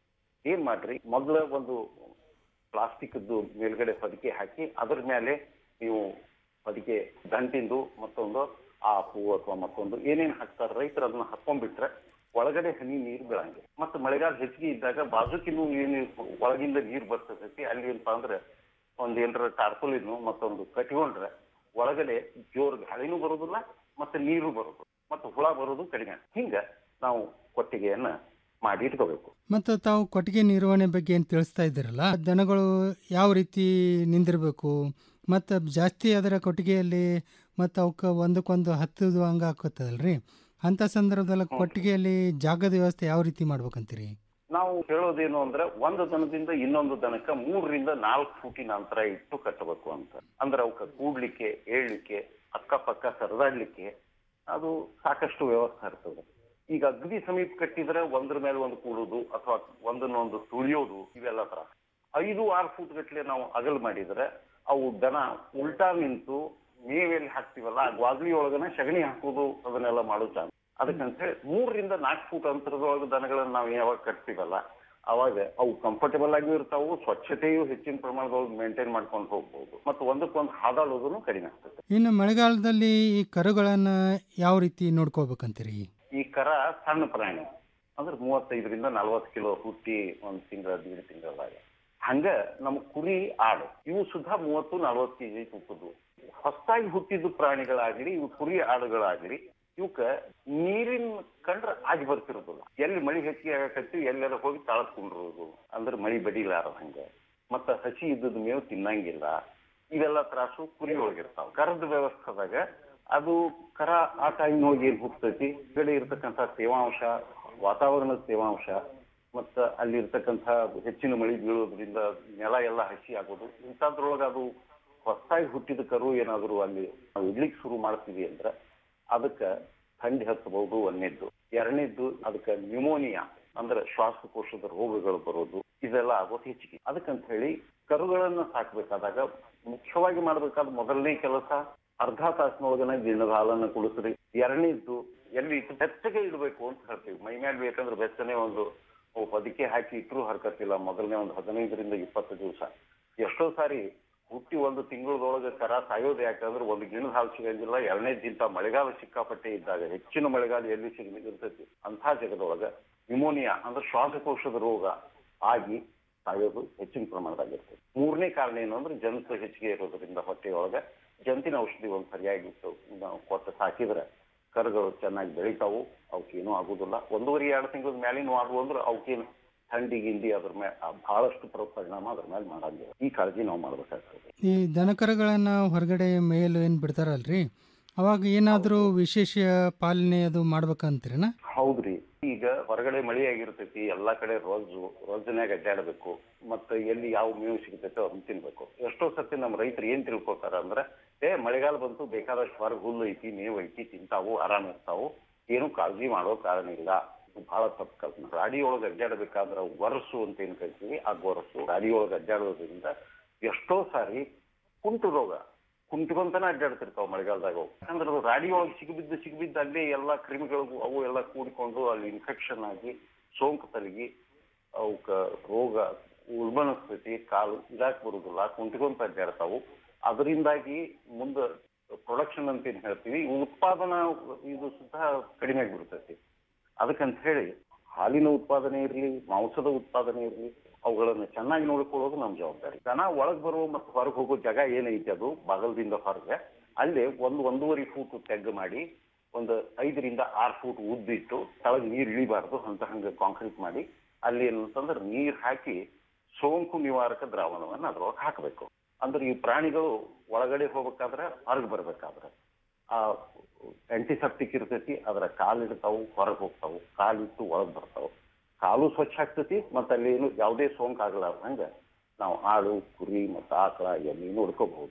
Speaker 22: ಏನ್ ಮಾಡ್ರಿ ಮೊದ್ಲ ಒಂದು ಪ್ಲಾಸ್ಟಿಕ್ ಮೇಲ್ಗಡೆ ಹೊದಿಕೆ ಹಾಕಿ ಅದ್ರ ಮೇಲೆ ನೀವು ಹೊದಿಕೆ ದಂಟಿಂದು ಮತ್ತೊಂದು ಆಪು ಅಥವಾ ಮತ್ತೊಂದು ಏನೇನ್ ಹಾಕ್ತಾರ ರೈತರು ಅದನ್ನ ಹಾಕೊಂಡ್ಬಿಟ್ರೆ ಒಳಗಡೆ ಹನಿ ನೀರು ಬೀಳಂಗಿಲ್ಲ ಮತ್ತೆ ಮಳೆಗಾಲ ಹೆಚ್ಚಿಗೆ ಇದ್ದಾಗ ಬಾಜುಕಿನ್ನು ಏನು ಒಳಗಿಂದ ನೀರು ಬರ್ತೈತಿ ಅಲ್ಲಿ ಏನಪ್ಪಾ ಅಂದ್ರೆ ಒಂದ್ ಏನಾರ ಟಾರ್ಪುಲಿನು ಮತ್ತೊಂದು ಕಟ್ಕೊಂಡ್ರೆ ಒಳಗಡೆ ಜೋರ್ ಗಾಳಿನೂ ಬರೋದಿಲ್ಲ ಮತ್ತೆ ನೀರು ಬರೋದು ಮತ್ತೆ ಹುಳ ಬರೋದು ಕಡಿಮೆ ಹಿಂಗ ನಾವು ಕೊಟ್ಟಿಗೆಯನ್ನ ಮಾಡಿ ಇಟ್ಕೋಬೇಕು
Speaker 21: ಮತ್ತು ತಾವು ಕೊಟ್ಟಿಗೆ ನಿರ್ವಹಣೆ ಬಗ್ಗೆ ಏನು ತಿಳಿಸ್ತಾ ಇದ್ದೀರಲ್ಲ ದನಗಳು ಯಾವ ರೀತಿ ನಿಂದಿರಬೇಕು ಮತ್ತು ಜಾಸ್ತಿ ಅದರ ಕೊಟ್ಟಿಗೆಯಲ್ಲಿ ಮತ್ತು ಅವಕ್ಕೆ ಒಂದಕ್ಕೊಂದು ಹತ್ತದು ಹಂಗೆ ಹಾಕೋತದಲ್ರಿ ಅಂಥ ಸಂದರ್ಭದಲ್ಲಿ ಕೊಟ್ಟಿಗೆಯಲ್ಲಿ ಜಾಗದ ವ್ಯವಸ್ಥೆ ಯಾವ ರೀತಿ ಮಾಡ್ಬೇಕಂತೀರಿ
Speaker 22: ನಾವು ಹೇಳೋದೇನು ಅಂದ್ರೆ ಒಂದು ದನದಿಂದ ಇನ್ನೊಂದು ದನಕ್ಕ ಮೂರರಿಂದ ನಾಲ್ಕು ಫೂಟಿನ ಅಂತರ ಇಟ್ಟು ಕಟ್ಟಬೇಕು ಅಂತ ಅಂದ್ರೆ ಅವಕ್ಕ ಕೂಡ್ಲಿಕ್ಕೆ ಏಳ್ಲಿಕ್ಕೆ ಅಕ್ಕಪಕ್ಕ ಸರದಾಡ್ಲಿಕ್ಕೆ ಅದು ಸಾಕಷ್ಟು ವ್ಯವಸ್ಥೆ ಇರ್ತದೆ ಈಗ ಅಗ್ದಿ ಸಮೀಪ ಕಟ್ಟಿದ್ರೆ ಒಂದ್ರ ಮೇಲೆ ಒಂದು ಕೂಡುದು ಅಥವಾ ಒಂದನ್ನೊಂದು ತುಳಿಯೋದು ಇವೆಲ್ಲ ತರ ಐದು ಆರು ಫೂಟ್ ಗಟ್ಲೆ ನಾವು ಅಗಲ್ ಮಾಡಿದ್ರೆ ಅವು ದನ ಉಲ್ಟಾ ನಿಂತು ಮೇವೆಲ್ಲಿ ಹಾಕ್ತಿವಲ್ಲ ಆ ಗ್ವಾದ್ಲಿ ಒಳಗನೆ ಸಗಣಿ ಹಾಕೋದು ಅದನ್ನೆಲ್ಲ ಮಾಡೋ ಚಾನ್ಸ್ ಅದಕ್ಕಂತ ಹೇಳಿ ಮೂರರಿಂದ ನಾಲ್ಕು ಫೂಟ್ ಅಂತರದೊಳಗೆ ದನಗಳನ್ನ ನಾವು ಯಾವಾಗ ಕಟ್ತೀವಲ್ಲ ಅವಾಗ ಅವು ಕಂಫರ್ಟಬಲ್ ಆಗಿಯೂ ಇರ್ತಾವು ಸ್ವಚ್ಛತೆಯು ಹೆಚ್ಚಿನ ಪ್ರಮಾಣದೊಳಗೆ ಮೇಂಟೈನ್ ಮಾಡ್ಕೊಂಡು ಹೋಗ್ಬೋದು ಮತ್ತು ಒಂದಕ್ಕೊಂದು ಹಾದಾಡೋದನ್ನು ಕಡಿಮೆ ಆಗ್ತದೆ
Speaker 21: ಇನ್ನು ಮಳೆಗಾಲದಲ್ಲಿ ಈ ಕರುಗಳನ್ನು ಯಾವ ರೀತಿ ನೋಡ್ಕೋಬೇಕಂತೀರಿ
Speaker 22: ಈ ಕರ ಸಣ್ಣ ಪ್ರಾಣಿ ಅಂದ್ರೆ ಮೂವತ್ತೈದರಿಂದ ನಲವತ್ತು ಕಿಲೋ ಹುಟ್ಟಿ ಒಂದ್ ತಿಂಗಳ ದೀಡ್ ತಿಂಗಳದಾಗ ಹಂಗ ನಮ್ಮ ಕುರಿ ಆಡು ಇವು ಸುಧಾ ಮೂವತ್ತು ನಲವತ್ತು ಕೆಜಿ ತೂಕದ್ದು ಹೊಸದಾಗಿ ಹುಟ್ಟಿದ ಪ್ರಾಣಿಗಳಾಗ್ಲಿ ಇವು ಕುರಿ ಆಡುಗಳಾಗ್ಲಿ ಇವಕ್ಕ ನೀರಿನ ಕಂಡ್ರ ಆಗಿ ಬರ್ತಿರೋದಿಲ್ಲ ಎಲ್ಲಿ ಮಳಿ ಹೆಚ್ಚಿಗೆ ಆಗಕತ್ತಿ ಎಲ್ಲಾರ ಹೋಗಿ ತಾಳಸ್ಕೊಂಡಿರೋದು ಅಂದ್ರೆ ಮಳಿ ಬಡಿಲಾರ ಹಂಗ ಮತ್ತ ಹಸಿ ಇದ್ದದ ಮೇವು ತಿನ್ನಂಗಿಲ್ಲ ಇವೆಲ್ಲ ತ್ರಾಸು ಕುರಿ ಒಳಗಿರ್ತಾವ ಕರದ ವ್ಯವಸ್ಥೆದಾಗ ಅದು ಕರ ಆ ಟೈಮ್ನೊಳಗೆ ಏನ್ ಹೋಗ್ತೈತಿ ಈ ಕಡೆ ಇರ್ತಕ್ಕಂಥ ತೇವಾಂಶ ವಾತಾವರಣದ ತೇವಾಂಶ ಮತ್ತ ಅಲ್ಲಿ ಇರ್ತಕ್ಕಂಥ ಹೆಚ್ಚಿನ ಮಳಿ ಬೀಳೋದ್ರಿಂದ ನೆಲ ಎಲ್ಲ ಹಸಿ ಆಗೋದು ಇಂಥದ್ರೊಳಗೆ ಅದು ಹೊಸದಾಗಿ ಹುಟ್ಟಿದ ಕರು ಏನಾದ್ರು ಅಲ್ಲಿ ನಾವು ಇಡ್ಲಿಕ್ಕೆ ಶುರು ಮಾಡ್ತೀವಿ ಅಂದ್ರೆ ಅದಕ್ಕೆ ಥಂಡಿ ಹತ್ತಬಹುದು ಒಂದನೇದ್ದು ಎರಡನೇದ್ದು ಅದಕ್ಕೆ ನ್ಯೂಮೋನಿಯಾ ಅಂದ್ರೆ ಶ್ವಾಸಕೋಶದ ರೋಗಗಳು ಬರೋದು ಇದೆಲ್ಲ ಆಗೋದು ಹೆಚ್ಚಿಗೆ ಅದಕ್ಕಂತ ಹೇಳಿ ಕರುಗಳನ್ನ ಸಾಕ್ಬೇಕಾದಾಗ ಮುಖ್ಯವಾಗಿ ಮಾಡ್ಬೇಕಾದ ಮೊದಲನೇ ಕೆಲಸ ಅರ್ಧ ತಾಸಿನೊಳಗನೆ ದಿನದ ಹಾಲನ್ನ ಕುಡಿಸ್ರಿ ಎರಡನೇದ್ದು ಎಲ್ಲಿ ಇಟ್ಟು ಬೆಚ್ಚಗೆ ಇಡಬೇಕು ಅಂತ ಹೇಳ್ತೀವಿ ಮೈ ಮೇಲೆ ಬೇಕಂದ್ರೆ ಬೆಚ್ಚನೆ ಒಂದು ಹೊದಿಕೆ ಹಾಕಿ ಇಟ್ಟರು ಹರ್ಕತ್ತಿಲ್ಲ ಮೊದಲನೇ ಒಂದು ಹದಿನೈದರಿಂದ ಇಪ್ಪತ್ತು ದಿವಸ ಎಷ್ಟೋ ಸಾರಿ ಹುಟ್ಟಿ ಒಂದು ತಿಂಗಳದೊಳಗೆ ಕರ ಸಾಯೋದು ಯಾಕಂದ್ರೆ ಒಂದು ಗಿಣದ ಹಾಲು ಸಿಗಂಗಿಲ್ಲ ಎರಡನೇದಿಂತ ಮಳೆಗಾಲ ಸಿಕ್ಕಾಪಟ್ಟೆ ಇದ್ದಾಗ ಹೆಚ್ಚಿನ ಮಳೆಗಾಲ ಎಲ್ಲಿ ಸಿಗ ಇರ್ತೈತಿ ಅಂಥ ಜಗದೊಳಗ ನ್ಯೂಮೋನಿಯಾ ಅಂದ್ರೆ ಶ್ವಾಸಕೋಶದ ರೋಗ ಆಗಿ ಸಾಯೋದು ಹೆಚ್ಚಿನ ಪ್ರಮಾಣದಾಗಿರ್ತದೆ ಮೂರನೇ ಕಾರಣ ಏನು ಅಂದ್ರೆ ಜಂತು ಹೆಚ್ಚಿಗೆ ಇರೋದ್ರಿಂದ ಹೊಟ್ಟೆಯೊಳಗೆ ಜಂತಿನ ಔಷಧಿ ಒಂದು ಸರಿಯಾಗಿ ನಾವು ಕೊಟ್ಟು ಸಾಕಿದ್ರೆ ಕರುಗಳು ಚೆನ್ನಾಗಿ ಬೆಳಿತಾವು ಅವಕ್ಕೇನು ಆಗುದಿಲ್ಲ ಒಂದೂವರೆ ಎರಡು ತಿಂಗಳ ಮೇಲಿನ ಆದ್ವು ಅಂದ್ರೆ ಅವಕ್ಕೇನು ಥಂಡಿ ಗಿಂಡಿ ಅದ್ರ ಮೇಲೆ ಬಹಳಷ್ಟು ಪ್ರ- ಪರಿಣಾಮ ಅದ್ರ ಮೇಲೆ ಮಾಡಂಗಿಲ್ಲ ಈ ಕಾಳಜಿ ನಾವು ಮಾಡ್ಬೇಕಾಗ್ತದೆ
Speaker 21: ಈ ದನಕರುಗಳನ್ನು ಹೊರಗಡೆ ಮೇಯಲು ಏನು ಬಿಡ್ತಾರಲ್ರಿ ಅವಾಗ ಏನಾದರೂ ವಿಶೇಷ ಪಾಲನೆ ಅದು ಮಾಡ್ಬೇಕಂತೀರನ
Speaker 22: ಹೌದ್ರಿ ಈಗ ಹೊರಗಡೆ ಮಳಿ ಆಗಿರ್ತೈತಿ ಎಲ್ಲಾ ಕಡೆ ರೊಜ್ಜು ರೊಜ್ಜನ್ಯಾಗ ಅಡ್ಡಾಡ್ಬೇಕು ಮತ್ತೆ ಎಲ್ಲಿ ಯಾವ ಮೇವು ಸಿಗ್ತೈತೆ ಅದನ್ನ ತಿನ್ಬೇಕು ಎಷ್ಟೋ ಸತಿ ನಮ್ಮ ರೈತರು ಏನ್ ತಿಳ್ಕೊತಾರ ಅಂದ್ರೆ ಏ ಮಳೆಗಾಲ ಬಂತು ಬೇಕಾದಷ್ಟು ಹೊರಗೆ ಹುಲ್ಲು ಐತಿ ಮೇವು ಐತಿ ತಿಂತಾವು ಆರಾಮ ಇರ್ತಾವು ಏನು ಕಾಳಜಿ ಮಾಡೋ ಕಾರಣ ಇಲ್ಲ ಇದು ಬಹಳ ತಪ್ಪು ಕಲ್ಪನೆ ಗಾಡಿ ಒಳಗೆ ಅಡ್ಡಾಡ್ಬೇಕಾದ್ರ ವರ್ಷು ಅಂತ ಏನ್ ಕರಿತೀವಿ ಆ ಗೊರಸು ಗಾಡಿ ಒಳಗೆ ಅಡ್ಡಾಡೋದ್ರಿಂದ ಎಷ್ಟೋ ಸಾರಿ ಕುಂಟು ರೋಗ ಕುಂಟ್ಕೊಂತಾನೆ ಅಡ್ಡಾಡ್ತಿರ್ತಾವ ಮಳೆಗಾಲದಾಗ ಅವು ಯಾಕಂದ್ರೆ ಅದು ರಾಡಿ ಒಳಗೆ ಸಿಗಿಬಿದ್ದು ಸಿಗಿಬಿದ್ದು ಅಲ್ಲೇ ಎಲ್ಲಾ ಕ್ರಿಮಿಗಳಿಗೂ ಅವು ಎಲ್ಲ ಕೂಡಿಕೊಂಡು ಅಲ್ಲಿ ಇನ್ಫೆಕ್ಷನ್ ಆಗಿ ಸೋಂಕು ತಲಗಿ ಅವಕ್ಕ ರೋಗ ಉಲ್ಬಣಿಸ್ತೈತಿ ಕಾಲು ಇದಾಕ್ ಬರುದಿಲ್ಲ ಕುಂಟ್ಕೊಂತ ಅಡ್ಡಾಡ್ತಾವು ಅದರಿಂದಾಗಿ ಮುಂದ ಪ್ರೊಡಕ್ಷನ್ ಅಂತ ಏನ್ ಹೇಳ್ತೀವಿ ಉತ್ಪಾದನಾ ಇದು ಸುತ್ತ ಕಡಿಮೆ ಆಗಿಬಿಡ್ತೈತಿ ಅದಕ್ಕಂತ ಹೇಳಿ ಹಾಲಿನ ಉತ್ಪಾದನೆ ಇರಲಿ ಮಾಂಸದ ಉತ್ಪಾದನೆ ಇರಲಿ ಅವುಗಳನ್ನು ಚೆನ್ನಾಗಿ ನೋಡಿಕೊಳ್ಳೋದು ನಮ್ಮ ಜವಾಬ್ದಾರಿ ದನ ಒಳಗ್ ಬರುವ ಮತ್ತು ಹೊರಗೆ ಹೋಗೋ ಜಾಗ ಏನೈತಿ ಅದು ಬಾಗಲದಿಂದ ಹೊರಗೆ ಅಲ್ಲೇ ಒಂದು ಒಂದೂವರೆ ಫೂಟ್ ತೆಗ್ಗು ಮಾಡಿ ಒಂದು ಐದರಿಂದ ಆರು ಫೂಟ್ ಉದ್ದಿಟ್ಟು ತಳಗ್ ನೀರ್ ಇಳಿಬಾರ್ದು ಅಂತ ಹಂಗೆ ಕಾಂಕ್ರೀಟ್ ಮಾಡಿ ಅಲ್ಲಿ ಏನಂತಂದ್ರೆ ನೀರ್ ಹಾಕಿ ಸೋಂಕು ನಿವಾರಕ ದ್ರಾವಣವನ್ನ ಅದ್ರೊಳಗೆ ಹಾಕಬೇಕು ಅಂದ್ರೆ ಈ ಪ್ರಾಣಿಗಳು ಒಳಗಡೆ ಹೋಗ್ಬೇಕಾದ್ರೆ ಹೊರಗೆ ಬರ್ಬೇಕಾದ್ರೆ ಆ ಆಂಟಿಸೆಪ್ಟಿಕ್ ಇರ್ತೈತಿ ಅದರ ಕಾಲಿಡ್ತಾವು ಹೊರಗೆ ಹೋಗ್ತಾವು ಕಾಲಿಟ್ಟು ಒಳಗ್ ಬರ್ತಾವು ಕಾಲು ಸ್ವಚ್ಛ ಆಗ್ತೈತಿ ಮತ್ತೆ ಅಲ್ಲಿ ಏನು ಯಾವುದೇ ಸೋಂಕು ಆಗಲಾರ್ದಂಗ ನಾವು ಆಡು ಕುರಿ ಮತ್ತು ಆಕಳ ಎಮ್ಮೆ ನೋಡ್ಕೋಬಹುದು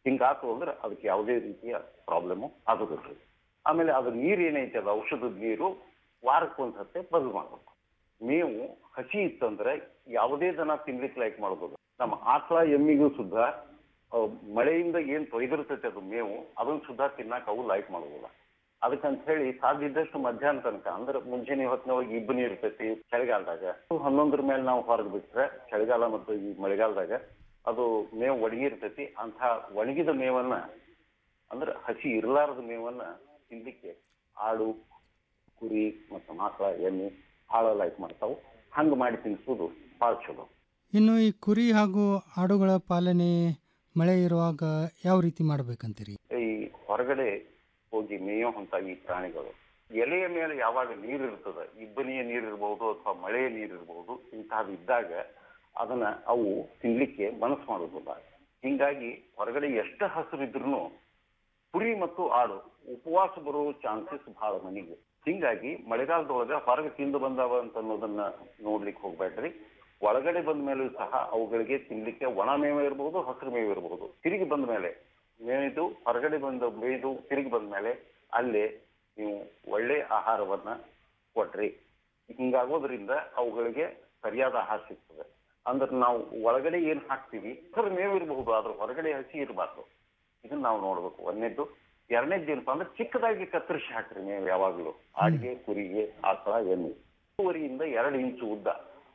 Speaker 22: ಹಿಂಗಾತು ಅಂದ್ರೆ ಅದಕ್ಕೆ ಯಾವುದೇ ರೀತಿಯ ಪ್ರಾಬ್ಲಮ್ ಆಗೋದಿಲ್ಲ ಆಮೇಲೆ ಅದ್ರ ನೀರು ಏನೈತೆ ಅದು ಔಷಧದ ನೀರು ವಾರಕ್ಕೊಂದ್ ಸತ್ತೆ ಬದಲು ಮಾಡ್ಬೇಕು ಮೇವು ಹಸಿ ಇತ್ತಂದ್ರೆ ಯಾವುದೇ ದನ ತಿನ್ಲಿಕ್ಕೆ ಲೈಕ್ ಮಾಡ್ಬೋದು ನಮ್ಮ ಆಕಳ ಎಮ್ಮಿಗೂ ಸುದ್ದ ಅವ್ ಮಳೆಯಿಂದ ಏನ್ ತೊಯ್ದಿರ್ತೈತೆ ಅದು ಮೇವು ಅದನ್ನ ಸುದ್ದ ತಿನ್ನಕ್ ಅವು ಲೈಕ್ ಮಾಡೋದಿಲ್ಲ ಅದಕ್ಕಂತ ಹೇಳಿ ಸಾಧ್ಯ ಇದ್ದಷ್ಟು ಮಧ್ಯಾಹ್ನ ತನಕ ಅಂದ್ರೆ ಮುಂಜಾನೆ ಹೊತ್ತಿನೊಳಗೆ ಇಬ್ಬನಿ ಇರ್ತೈತಿ ಚಳಿಗಾಲದಾಗ ಹನ್ನೊಂದರ ಮೇಲೆ ನಾವು ಹೊರಗೆ ಬಿಟ್ರೆ ಚಳಿಗಾಲ ಮತ್ತು ಈ ಮಳೆಗಾಲದಾಗ ಅದು ಮೇವು ಒಣಗಿ ಇರ್ತೈತಿ ಅಂತ ಒಣಗಿದ ಮೇವನ್ನ ಅಂದ್ರೆ ಹಸಿ ಇರಲಾರದ ಮೇವನ್ನ ತಿನ್ಲಿಕ್ಕೆ ಆಡು ಕುರಿ ಮತ್ತು ಮಾಕಳ ಎಮ್ಮೆ ಭಾಳ ಲೈಕ್ ಮಾಡ್ತಾವು ಹಂಗೆ ಮಾಡಿ ತಿನ್ಸೋದು ಭಾಳ ಚಲೋ
Speaker 21: ಇನ್ನು ಈ ಕುರಿ ಹಾಗೂ ಆಡುಗಳ ಪಾಲನೆ ಮಳೆ ಇರುವಾಗ ಯಾವ ರೀತಿ ಮಾಡ್ಬೇಕಂತೀರಿ
Speaker 22: ಈ ಹೊರಗಡೆ ಹೋಗಿ ಮೇಯೋ ಅಂತ ಈ ಪ್ರಾಣಿಗಳು ಎಲೆಯ ಮೇಲೆ ಯಾವಾಗ ನೀರು ಇರ್ತದೆ ಇಬ್ಬನಿಯ ನೀರು ಇರಬಹುದು ಅಥವಾ ಮಳೆಯ ನೀರು ಇರಬಹುದು ಇಂತಹದ್ದು ಇದ್ದಾಗ ಅದನ್ನ ಅವು ತಿನ್ಲಿಕ್ಕೆ ಮನಸ್ಸು ಮಾಡೋದಿಲ್ಲ ಹಿಂಗಾಗಿ ಹೊರಗಡೆ ಎಷ್ಟು ಹಸಿರು ಇದ್ರೂ ಕುರಿ ಮತ್ತು ಆಡು ಉಪವಾಸ ಬರೋ ಚಾನ್ಸಸ್ ಬಹಳ ಮನೆಗೆ ಹಿಂಗಾಗಿ ಮಳೆಗಾಲದೊಳಗ ಹೊರಗೆ ತಿಂದು ಬಂದವ ಅಂತ ಅನ್ನೋದನ್ನ ನೋಡ್ಲಿಕ್ಕೆ ಹೋಗ್ಬೇಡ್ರಿ ಒಳಗಡೆ ಬಂದ ಮೇಲೂ ಸಹ ಅವುಗಳಿಗೆ ತಿನ್ಲಿಕ್ಕೆ ಒಣ ಮೇವ ಇರಬಹುದು ಹಸಿರು ಮೇವು ಇರಬಹುದು ತಿರುಗಿ ಬಂದ ಮೇಲೆ ಮೇಯ್ದು ಹೊರಗಡೆ ಬಂದು ಮೇಯ್ದು ತಿರುಗಿ ಬಂದ ಮೇಲೆ ಅಲ್ಲೇ ನೀವು ಒಳ್ಳೆ ಆಹಾರವನ್ನ ಕೊಟ್ರಿ ಹಿಂಗಾಗೋದ್ರಿಂದ ಅವುಗಳಿಗೆ ಸರಿಯಾದ ಆಹಾರ ಸಿಗ್ತದೆ ಅಂದ್ರೆ ನಾವು ಒಳಗಡೆ ಏನ್ ಹಾಕ್ತೀವಿ ಹಸಿರು ಮೇವು ಇರಬಹುದು ಆದ್ರೆ ಹೊರಗಡೆ ಹಸಿ ಇರಬಾರ್ದು ಇದನ್ನ ನಾವು ನೋಡ್ಬೇಕು ಒಂದನೇದ್ದು ಎರಡನೇದ್ದು ಏನಪ್ಪಾ ಅಂದ್ರೆ ಚಿಕ್ಕದಾಗಿ ಕತ್ತರಿಸಿ ಹಾಕ್ರಿ ಮೇವು ಯಾವಾಗ್ಲೂ ಆಡಿಗೆ ಕುರಿಗೆ ಆಕಳ ಎಮ್ಮೆ ಮೂರುವರೆಯಿಂದ ಎರಡು ಇಂಚು ಉದ್ದ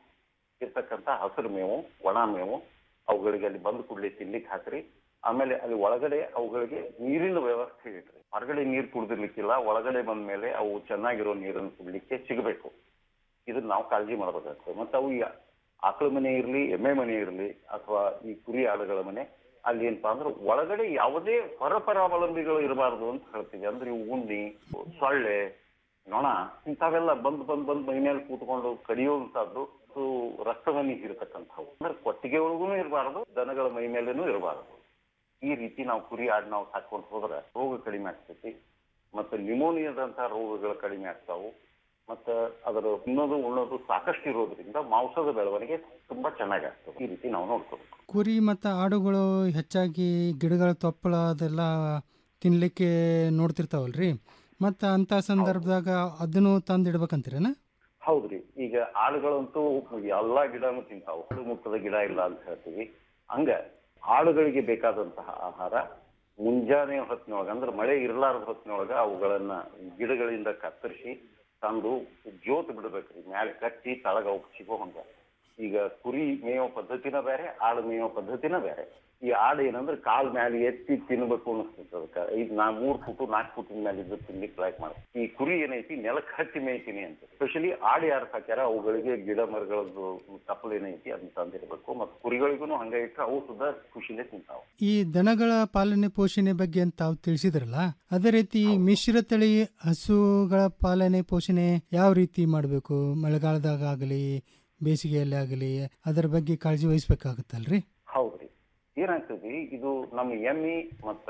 Speaker 22: ಇರ್ತಕ್ಕಂಥ ಹಸಿರು ಮೇವು ಒಣ ಮೇವು ಅವುಗಳಿಗೆ ಅಲ್ಲಿ ಬಂದು ಕೂಡಲೇ ತಿನ್ಲಿಕ್ಕೆ ಹಾಕ್ರಿ ಆಮೇಲೆ ಅಲ್ಲಿ ಒಳಗಡೆ ಅವುಗಳಿಗೆ ನೀರಿನ ವ್ಯವಸ್ಥೆ ಇಟ್ರಿ ಹೊರಗಡೆ ನೀರು ಕುಡ್ದಿರ್ಲಿಕ್ಕಿಲ್ಲ ಒಳಗಡೆ ಬಂದ ಮೇಲೆ ಅವು ಚೆನ್ನಾಗಿರೋ ನೀರನ್ನು ಕುಡ್ಲಿಕ್ಕೆ ಸಿಗಬೇಕು ಇದನ್ನ ನಾವು ಕಾಳಜಿ ಮಾಡಬೇಕಾಗ್ತದೆ ಮತ್ತೆ ಅವು ಈ ಆಕಳ ಮನೆ ಇರ್ಲಿ ಎಮ್ಮೆ ಮನೆ ಇರ್ಲಿ ಅಥವಾ ಈ ಕುರಿ ಆಡುಗಳ ಮನೆ ಅಲ್ಲಿ ಏನಪ್ಪಾ ಅಂದ್ರೆ ಒಳಗಡೆ ಯಾವುದೇ ಹೊರಪರಾವಲಂಬಿಗಳು ಇರಬಾರ್ದು ಅಂತ ಹೇಳ್ತೀವಿ ಅಂದ್ರೆ ಇವು ಉಣ್ಣಿ ಸೊಳ್ಳೆ ನೊಣ ಇಂಥವೆಲ್ಲ ಬಂದ್ ಬಂದ್ ಬಂದ್ ಮೈ ಮೇಲೆ ಕೂತ್ಕೊಂಡು ಕಡಿಯುವಂತಹದ್ದು ಮತ್ತು ರಕ್ತವನ್ನಿ ಇರತಕ್ಕಂಥವು ಅಂದ್ರೆ ಕೊಟ್ಟಿಗೆ ಒಳಗೂ ಇರಬಾರ್ದು ದನಗಳ ಮೈ ಮೇಲೇನೂ ಇರಬಾರ್ದು ಈ ರೀತಿ ನಾವು ಕುರಿ ಆಡ್ ನಾವು ಸಾಕೊಂಡು ಹೋದ್ರೆ ರೋಗ ಕಡಿಮೆ ಆಗ್ತೈತಿ ಮತ್ತೆ ನ್ಯೂಮೋನಿಯಾದಂತಹ ರೋಗಗಳು ಕಡಿಮೆ ಆಗ್ತಾವು ಮತ್ತೆ ಅದರ ಉಣ್ಣೋದು ಉಣ್ಣೋದು ಸಾಕಷ್ಟು ಇರೋದ್ರಿಂದ ಮಾಂಸದ ಬೆಳವಣಿಗೆ ತುಂಬಾ ಚೆನ್ನಾಗಾಗ್ತದೆ ಈ ರೀತಿ ನಾವು ನೋಡ್ಕೋಬೇಕು
Speaker 21: ಕುರಿ ಮತ್ತು ಆಡುಗಳು ಹೆಚ್ಚಾಗಿ ಗಿಡಗಳ ತೊಪ್ಪಳ ಅದೆಲ್ಲ ತಿನ್ನಲಿಕ್ಕೆ ನೋಡ್ತಿರ್ತಾವಲ್ರಿ ಮತ್ತು ಅಂಥ ಸಂದರ್ಭದಾಗ ಅದನ್ನು ತಂದು ಇಡ್ಬೇಕಂತೀರೇನ
Speaker 22: ಹೌದ್ರಿ ಈಗ ಆಡುಗಳಂತೂ ಎಲ್ಲಾ ಗಿಡನೂ ತಿಂತಾವು ಆಡು ಮುಟ್ಟದ ಗಿಡ ಇಲ್ಲ ಅಂತ ಹೇಳ್ತೀವಿ ಹಂಗ ಆಡುಗಳಿಗೆ ಬೇಕಾದಂತಹ ಆಹಾರ ಮುಂಜಾನೆ ಹೊತ್ತಿನೊಳಗ ಅಂದ್ರೆ ಮಳೆ ಇರಲಾರದ ಹೊತ್ತಿನೊಳಗ ಅವುಗಳನ್ನ ಗಿಡಗಳಿಂದ ಕತ್ತರಿಸಿ ತಂದು ಜೋತ್ ಬಿಡ್ಬೇಕ್ರಿ ಮ್ಯಾಲೆ ಕಟ್ಟಿ ತಳಗ ಅವಕ್ಕೆ ಸಿಗೋ ಹಂಗ ಈಗ ಕುರಿ ಮೇಯೋ ಪದ್ಧತಿನ ಬೇರೆ ಆಡು ಮೇಯೋ ಪದ್ಧತಿನ ಬೇರೆ ಈ ಆಡು ಏನಂದ್ರೆ ಕಾಲ್ ಮ್ಯಾಲೆ ಎತ್ತಿ ತಿನ್ಬೇಕು ಅನಿಸ್ತೈತೆ ಅದಕ್ಕೆ ಐದ್ ನಾ ಮೂರ್ ಫುಟು ನಾಲ್ಕು ಫುಟಿನ ಮೇಲೆ ಇದ್ದು ತಿನ್ಲಿಕ್ಕೆ ಲೈಕ್ ಮಾಡಿ ಈ ಕುರಿ ಏನೈತಿ ನೆಲಕ್ಕೆ ಹತ್ತಿ ಮೇಯ್ತೀನಿ ಅಂತ ಸ್ಪೆಷಲಿ ಆಡು ಯಾರು ಸಾಕ್ಯಾರ ಅವುಗಳಿಗೆ ಗಿಡ ಮರಗಳದ್ದು ತಪ್ಪಲು ಏನೈತಿ ಅದನ್ನ ತಂದಿರ್ಬೇಕು ಮತ್ತು ಕುರಿಗಳಿಗೂ ಹಂಗ ಇಟ್ರೆ ಅವು ಸುದ್ದ ಖುಷಿಲೇ ತಿಂತಾವ
Speaker 21: ಈ ದನಗಳ ಪಾಲನೆ ಪೋಷಣೆ ಬಗ್ಗೆ ಅಂತ ತಾವು ತಿಳಿಸಿದ್ರಲ್ಲ ಅದೇ ರೀತಿ ಮಿಶ್ರ ತಳಿ ಹಸುಗಳ ಪಾಲನೆ ಪೋಷಣೆ ಯಾವ ರೀತಿ ಮಾಡಬೇಕು ಮಳೆಗಾಲದಾಗ ಆಗಲಿ ಬೇಸಿಗೆಯಲ್ಲಿ ಆಗಲಿ ಅದರ ಬಗ್ಗೆ ಕಾಳಜಿ ವಹಿಸ್ಬೇಕಾಗುತ್ತಲ್ರಿ
Speaker 22: ಹೌದ್ರಿ ಏನಾಗ್ತದೆ ಇದು ನಮ್ಮ ಎಮ್ಮಿ ಮತ್ತ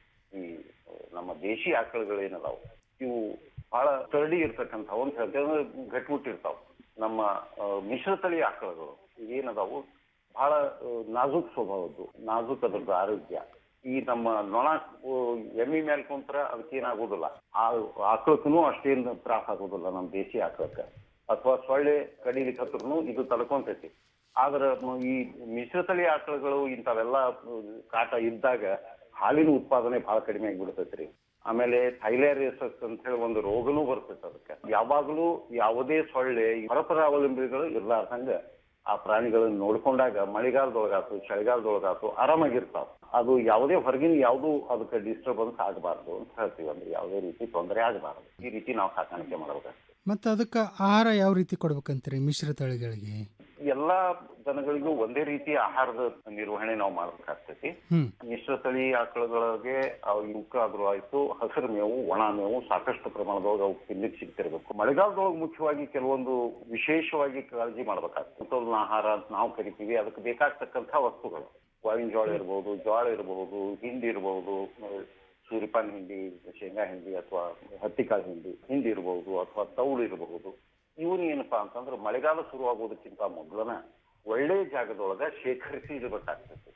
Speaker 22: ಈ ನಮ್ಮ ದೇಶಿ ಆಕಳುಗಳು ಏನದಾವು ಇವು ಬಹಳ ಸ್ಟರ್ಡಿ ಇರ್ತಕ್ಕಂಥವು ಅಂತ ಹೇಳ್ತೇವೆ ಅಂದ್ರೆ ಗಟ್ಬಿಟ್ಟಿರ್ತಾವ ನಮ್ಮ ಆ, ಮಿಶ್ರತಳಿ ಆಕಳುಗಳು ಏನದಾವು ಬಹಳ ಆ, ನಾಜೂಕ್ ಸ್ವಭಾವದ್ದು ನಾಜೂಕ್ ಅದ್ರದ್ದು ಆರೋಗ್ಯ ಈ ನಮ್ಮ ನೊಣ ಆ, ಎಮ್ಮಿ ಮೇಲೆ ಕುಂತ್ರ ಅದಕ್ಕೇನಾಗೋದಿಲ್ಲ ಆ ಆಕಳಕ್ಕೂ ಅಷ್ಟೇನು ತ್ರಾಸ ಆಗೋದಿಲ್ಲ ನಮ್ಮ ದೇಶಿ ಆಕಳಕ್ಕೆ ಅಥವಾ ಸೊಳ್ಳೆ ಕಡಿಲಿಕ್ಕೆ ಹತ್ರನು ಇದು ತಡ್ಕೊಂತೈತಿ ಆದ್ರ ಮ- ಈ ಮಿಶ್ರತಳಿ ಆಕಳುಗಳು ಇಂಥವೆಲ್ಲ ಅಹ್, ಕಾಟ ಇದ್ದಾಗ ಹಾಲಿನ ಉತ್ಪಾದನೆ ಬಹಳ ಕಡಿಮೆ ಆಗಿಬಿಡ್ತೈತ್ರಿ ಆಮೇಲೆ ಥೈಲೇರಿಯಸಸ್ ಅಂತ ಹೇಳಿ ಒಂದು ರೋಗನೂ ಬರ್ತೈತೆ ಅದಕ್ಕೆ ಯಾವಾಗಲೂ ಯಾವುದೇ ಸೊಳ್ಳೆ ಪರಪರ ಅವಲಂಬಿಗಳು ಇರ್ಲಾರ್ದಂಗ ಆ ಪ್ರಾಣಿಗಳನ್ನ ನೋಡ್ಕೊಂಡಾಗ ಮಳೆಗಾಲದೊಳಗಾತು ಚಳಿಗಾಲದೊಳಗಾತು ಆರಾಮಾಗಿರ್ತಾವ ಅದು ಯಾವುದೇ ಹೊರಗಿನ ಯಾವುದು ಅದಕ್ಕೆ ಡಿಸ್ಟರ್ಬೆನ್ಸ್ ಆಗಬಾರ್ದು ಅಂತ ಹೇಳ್ತೀವಿ ಅಂದ್ರೆ ಯಾವುದೇ ರೀತಿ ತೊಂದರೆ ಆಗಬಾರದು ಈ ರೀತಿ ನಾವು ಸಾಕಾಣಿಕೆ ಮಾಡಬೇಕು
Speaker 21: ಮತ್ತು ಅದಕ್ಕೆ ಆಹಾರ ಯಾವ ರೀತಿ ಕೊಡ್ಬೇಕಂತೀರಿ ಮಿಶ್ರ ತಳಿಗಳಿಗೆ
Speaker 22: ಎಲ್ಲಾ ದನಗಳಿಗೂ ಒಂದೇ ರೀತಿಯ ಆಹಾರದ ನಿರ್ವಹಣೆ ನಾವು ಮಾಡ್ಬೇಕಾಗ್ತೈತಿ
Speaker 21: ಹ್ಮ್
Speaker 22: ಮಿಶ್ರ ತಳಿ ಆಕಳುಗಳಿಗೆ ಅವು ಇವಕ್ಕಾದ್ರೂ ಆಯ್ತು ಹಸಿರು ಮೇವು ಒಣ ಮೇವು ಸಾಕಷ್ಟು ಪ್ರಮಾಣದೊಳಗೆ ಅವು ತಿನ್ಲಿಕ್ಕೆ ಸಿಗ್ತಿರ್ಬೇಕು ಮಳೆಗಾಲದೊಳಗೆ ಮುಖ್ಯವಾಗಿ ಕೆಲವೊಂದು ವಿಶೇಷವಾಗಿ ಕಾಳಜಿ ಮಾಡ್ಬೇಕಾಗ್ತದೆ ಸಮತೋಲನ ಆಹಾರ ಅಂತ ನಾವು ಕರಿತೀವಿ ಅದಕ್ಕೆ ಬೇಕಾಗ್ತಕ್ಕಂಥ ವಸ್ತುಗಳು ಗಾವಿನ ಜೋಳ ಇರಬಹುದು ಜೋಳ ಇರಬಹುದು ಹಿಂಡಿ ಇರಬಹುದು ಸೂರ್ಯಪಾನ ಹಿಂಡಿ ಶೇಂಗಾ ಹಿಂಡಿ ಅಥವಾ ಹತ್ತಿಕಾಳು ಹಿಂಡಿ ಹಿಂಡಿ ಇರಬಹುದು ಅಥವಾ ತೌಳು ಇರಬಹುದು ಇವನ್ ಏನಪ್ಪಾ ಅಂತಂದ್ರೆ ಮಳೆಗಾಲ ಶುರುವಾಗೋದಕ್ಕಿಂತ ಮೊದಲನ ಒಳ್ಳೆ ಜಾಗದೊಳಗ ಶೇಖರಿಸಿ ಇಡಬೇಕಾಗ್ತದೆ